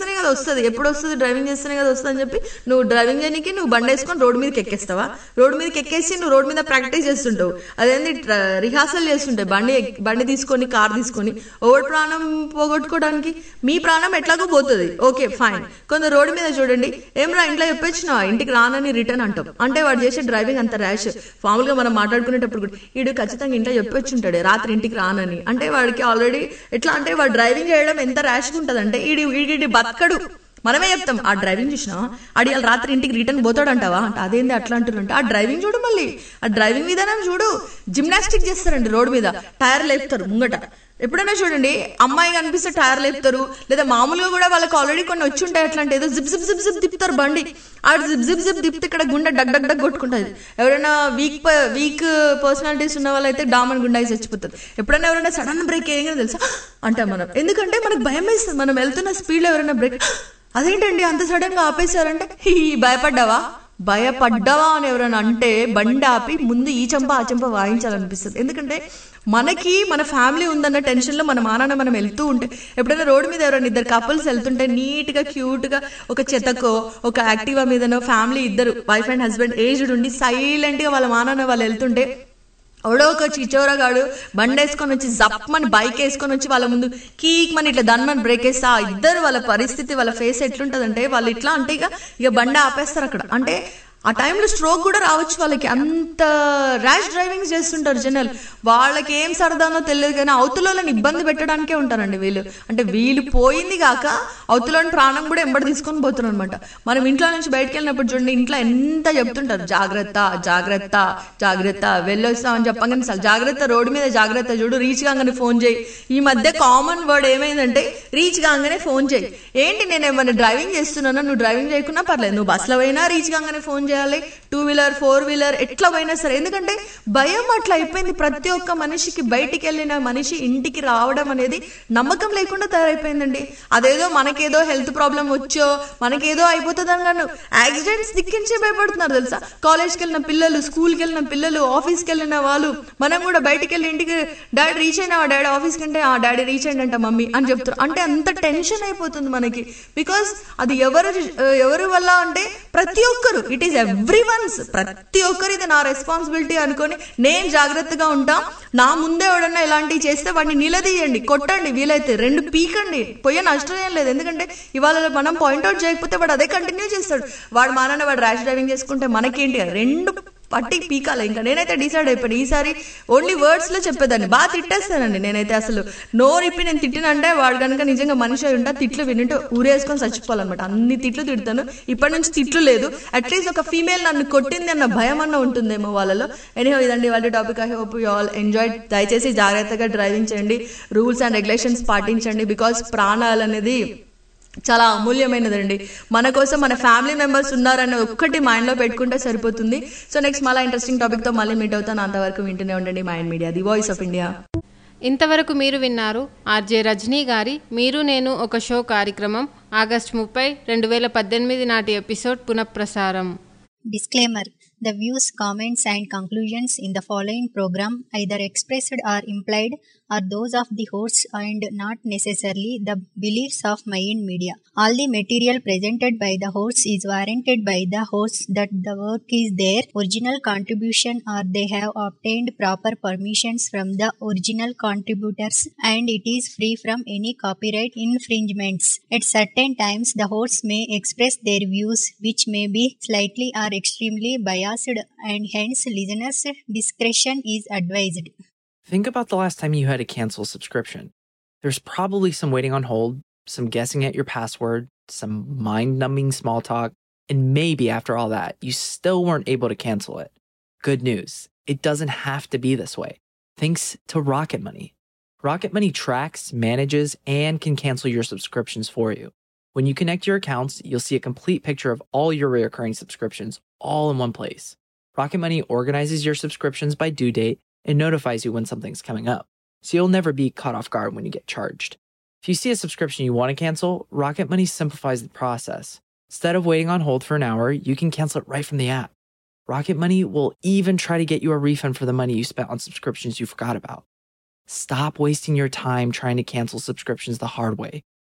చేస్తేనే కదా వస్తుంది ఎప్పుడు వస్తుంది డ్రైవింగ్ చేస్తేనే కదా వస్తుంది అని చెప్పి నువ్వు డ్రైవింగ్ చేయడానికి నువ్వు బండి వేసుకొని రోడ్ మీదకి ఎక్కేస్తావా రోడ్ మీదకి ఎక్కేసి నువ్వు రోడ్ మీద ప్రాక్టీస్ చేస్తుంటావు అదేంది రిహార్సల్ చేస్తుంటావు బండి ఎక్- బండి తీసుకొని కార్ తీసుకొని ఓవర్ ప్రాణం పోగొట్టుకోవడానికి మీ ప్రాణం ఎట్లాగో పోతుంది ఓకే ఫైన్ కొందరు రోడ్డు మీద చూడండి ఏం రా ఇంట్లో చెప్పొచ్చినా ఇంటికి రానని రిటర్న్ అంటాం అంటే వాడు చేసే డ్రైవింగ్ అంత ర్యాష్ మామూలుగా మనం మాట్లాడుకునేటప్పుడు కూడా వీడు ఖచ్చితంగా ఇంట్లో చెప్పొచ్చుంటాడు రాత్రి ఇంటికి రానని అంటే వాడికి ఆల్రెడీ ఎట్లా అంటే వాడు డ్రైవింగ్ చేయడం ఎంత ర్యాష్గా ఉంటుంది అంటే ఈడి ఈడి బతకడు మనమే చెప్తాం ఆ డ్రైవింగ్ చూసినా ఆడి వాళ్ళ రాత్రి ఇంటికి రిటర్న్ పోతాడంటావా అంటే అదేంది అట్లా అంటున్నారంటే ఆ డ్రైవింగ్ చూడు మళ్ళీ ఆ డ్రైవింగ్ విధానం చూడు జిమ్నాస్టిక్ చేస్తారండి రోడ్ మీద టైర్ లేపుతారు ముంగట ఎప్పుడైనా చూడండి అమ్మాయి కనిపిస్తే టైర్ లేపుతారు లేదా మామూలుగా కూడా వాళ్ళకి ఆల్రెడీ కొన్ని వచ్చి ఉంటాయి అట్లాంటి ఏదో జిప్ జిప్ జిప్ జిప్ తిప్పుతారు బండి ఆ జిప్ జిప్ జిప్ తిప్పితే ఇక్కడ గుండె డగ్ డగ్ డగ్ కొట్టుకుంటుంది ఎవరైనా వీక్ వీక్ పర్సనాలిటీస్ ఉన్న వాళ్ళైతే డామన్ గుండె అయి చచ్చిపోతారు ఎప్పుడైనా ఎవరైనా సడన్ బ్రేక్ వేయగానే తెలుసా అంటాం మనం ఎందుకంటే మనకు భయం వేస్తుంది మనం వెళ్తున్న స్పీడ్లో ఎవరైనా బ్రేక్ అదేంటండి అంత సడన్ గా ఆపేశారంటే హీ భయపడ్డావా భయపడ్డావా అని ఎవరైనా అంటే బండి ఆపి ముందు ఈ చెంప ఆ చెంప వాయించాలనిపిస్తుంది ఎందుకంటే మనకి మన ఫ్యామిలీ ఉందన్న టెన్షన్ లో మన మానాన్న మనం వెళ్తూ ఉంటే ఎప్పుడైనా రోడ్డు మీద ఎవరైనా ఇద్దరు కపుల్స్ వెళ్తుంటే నీట్ గా క్యూట్ గా ఒక చెతకో ఒక యాక్టివా మీదనో ఫ్యామిలీ ఇద్దరు వైఫ్ అండ్ హస్బెండ్ ఏజ్డ్ ఉండి సైలెంట్ గా వాళ్ళ మానాన్న వాళ్ళు వెళ్తుంటే ఎవడో ఒక చిచ్చోరగాడు బండి వేసుకొని వచ్చి జప్మని బైక్ వేసుకొని వచ్చి వాళ్ళ ముందు కీక్ మని ఇట్లా దన్మని బ్రేక్ వేస్తే ఆ ఇద్దరు వాళ్ళ పరిస్థితి వాళ్ళ ఫేస్ ఎట్లుంటదంటే వాళ్ళు ఇట్లా అంటే ఇక ఇక బండి ఆపేస్తారు అక్కడ అంటే ఆ టైంలో స్ట్రోక్ కూడా రావచ్చు వాళ్ళకి అంత ర్యాష్ డ్రైవింగ్ చేస్తుంటారు జనాలు వాళ్ళకి ఏం సరదానో తెలియదు కానీ అవతలని ఇబ్బంది పెట్టడానికే ఉంటారండి వీళ్ళు అంటే వీళ్ళు పోయింది కాక అవతలని ప్రాణం కూడా ఎంబడి తీసుకొని పోతున్నారు అనమాట మనం ఇంట్లో నుంచి బయటకు వెళ్ళినప్పుడు చూడండి ఇంట్లో ఎంత చెప్తుంటారు జాగ్రత్త జాగ్రత్త జాగ్రత్త వెళ్ళొస్తామని చెప్పగానే చాలు జాగ్రత్త రోడ్డు మీద జాగ్రత్త చూడు రీచ్ కాగానే ఫోన్ చేయి ఈ మధ్య కామన్ వర్డ్ ఏమైందంటే రీచ్ కాగానే ఫోన్ చేయి ఏంటి నేను ఏమైనా డ్రైవింగ్ చేస్తున్నానా నువ్వు డ్రైవింగ్ చేయకున్నా పర్లేదు నువ్వు బస్సులో పోయినా రీచ్ కాగానే ఫోన్ చేయాలి టూ వీలర్ ఫోర్ వీలర్ ఎట్లా పోయినా సరే ఎందుకంటే భయం అట్లా అయిపోయింది ప్రతి ఒక్క మనిషికి బయటికి వెళ్ళిన మనిషి ఇంటికి రావడం అనేది నమ్మకం లేకుండా తయారైపోయిందండి అదేదో మనకేదో హెల్త్ ప్రాబ్లం వచ్చో మనకేదో అయిపోతుంది అన్నాను యాక్సిడెంట్స్ దిక్కించి భయపడుతున్నారు తెలుసా కాలేజ్కి వెళ్ళిన పిల్లలు స్కూల్కి వెళ్ళిన పిల్లలు ఆఫీస్కి వెళ్ళిన వాళ్ళు మనం కూడా బయటికి వెళ్ళి ఇంటికి డాడీ రీచ్ అయినా డాడీ ఆఫీస్ కంటే ఆ డాడీ రీచ్ అయ్యండి అంట మమ్మీ అని చెప్తారు అంటే అంత టెన్షన్ అయిపోతుంది మనకి బికాస్ అది ఎవరు ఎవరి వల్ల అంటే ప్రతి ఒక్కరు ఇట్ ఈస్ ఎవ్రీ వన్స్ ప్రతి ఒక్కరు ఇది నా రెస్పాన్సిబిలిటీ అనుకొని నేను జాగ్రత్తగా ఉంటా నా ముందే ఎవడన్నా ఇలాంటివి చేస్తే వాడిని నిలదీయండి కొట్టండి వీలైతే రెండు పీకండి పోయే నష్టం ఏం లేదు ఎందుకంటే ఇవాళ మనం పాయింట్అవుట్ చేయకపోతే వాడు అదే కంటిన్యూ చేస్తాడు వాడు మానన్న వాడు ర్యాష్ డ్రైవింగ్ చేసుకుంటే మనకేంటి రెండు పట్టి పీకాలి ఇంకా నేనైతే డిసైడ్ అయిపోయాను ఈసారి ఓన్లీ వర్డ్స్ లో చెప్పేదాన్ని బాగా తిట్టేస్తానండి నేనైతే అసలు నోరు ఇప్పి నేను తిట్టినంటే వాడు కనుక నిజంగా మనిషి అయి ఉంటా తిట్లు వినింటే ఊరేసుకొని చచ్చిపోవాలన్నమాట అన్ని తిట్లు తిడతాను ఇప్పటి నుంచి తిట్లు లేదు అట్లీస్ట్ ఒక ఫీమేల్ నన్ను కొట్టింది అన్న భయం అన్న ఉంటుందేమో వాళ్ళలో ఎనీహో ఇదండి వాళ్ళ topic I hope you all enjoy దయచేసి జాగ్రత్తగా డ్రైవింగ్ చేయండి రూల్స్ అండ్ రెగ్యులేషన్స్ పాటించండి బికాస్ ప్రాణాలు అనేది చాలా అమూల్యమైనదండి మన కోసం మన ఫ్యామిలీ మెంబర్స్ ఉన్నారని ఒక్కటి మైండ్లో పెట్టుకుంటే సరిపోతుంది సో నెక్స్ట్ మళ్ళీ ఇంట్రెస్టింగ్ టాపిక్తో మళ్ళీ మీట్ అవుతాను అంతవరకు వింటూనే ఉండండి mind media the voice of India ఇంతవరకు మీరు విన్నారు ఆర్జే రజనీ గారి మీరు నేను ఒక షో కార్యక్రమం ఆగస్టు ముప్పై రెండు వేల పద్దెనిమిది నాటి ఎపిసోడ్ పునఃప్రసారం Disclaimer The views, comments, and conclusions in the following program, either expressed or implied, are those of the hosts and not necessarily the beliefs of Mayan Media. All the material presented by the hosts is warranted by the hosts that the work is their original contribution or they have obtained proper permissions from the original contributors and it is free from any copyright infringements. At certain times, the hosts may express their views which may be slightly or extremely biased and hence listeners' discretion is advised. Think about the last time you had to cancel a subscription. There's probably some waiting on hold, some guessing at your password, some mind numbing small talk, and maybe after all that, you still weren't able to cancel it. Good news it doesn't have to be this way. Thanks to Rocket Money. Rocket Money tracks, manages, and can cancel your subscriptions for you. When you connect your accounts, you'll see a complete picture of all your recurring subscriptions all in one place. Rocket Money organizes your subscriptions by due date and notifies you when something's coming up, so you'll never be caught off guard when you get charged. If you see a subscription you want to cancel, Rocket Money simplifies the process. Instead of waiting on hold for an hour, you can cancel it right from the app. Rocket Money will even try to get you a refund for the money you spent on subscriptions you forgot about. Stop wasting your time trying to cancel subscriptions the hard way.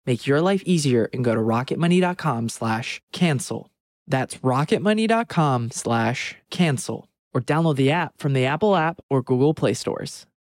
Make your life easier and go to rocketmoney.com slash cancel. That's rocketmoney.com slash cancel. Or download the app from the Apple app or Google Play stores.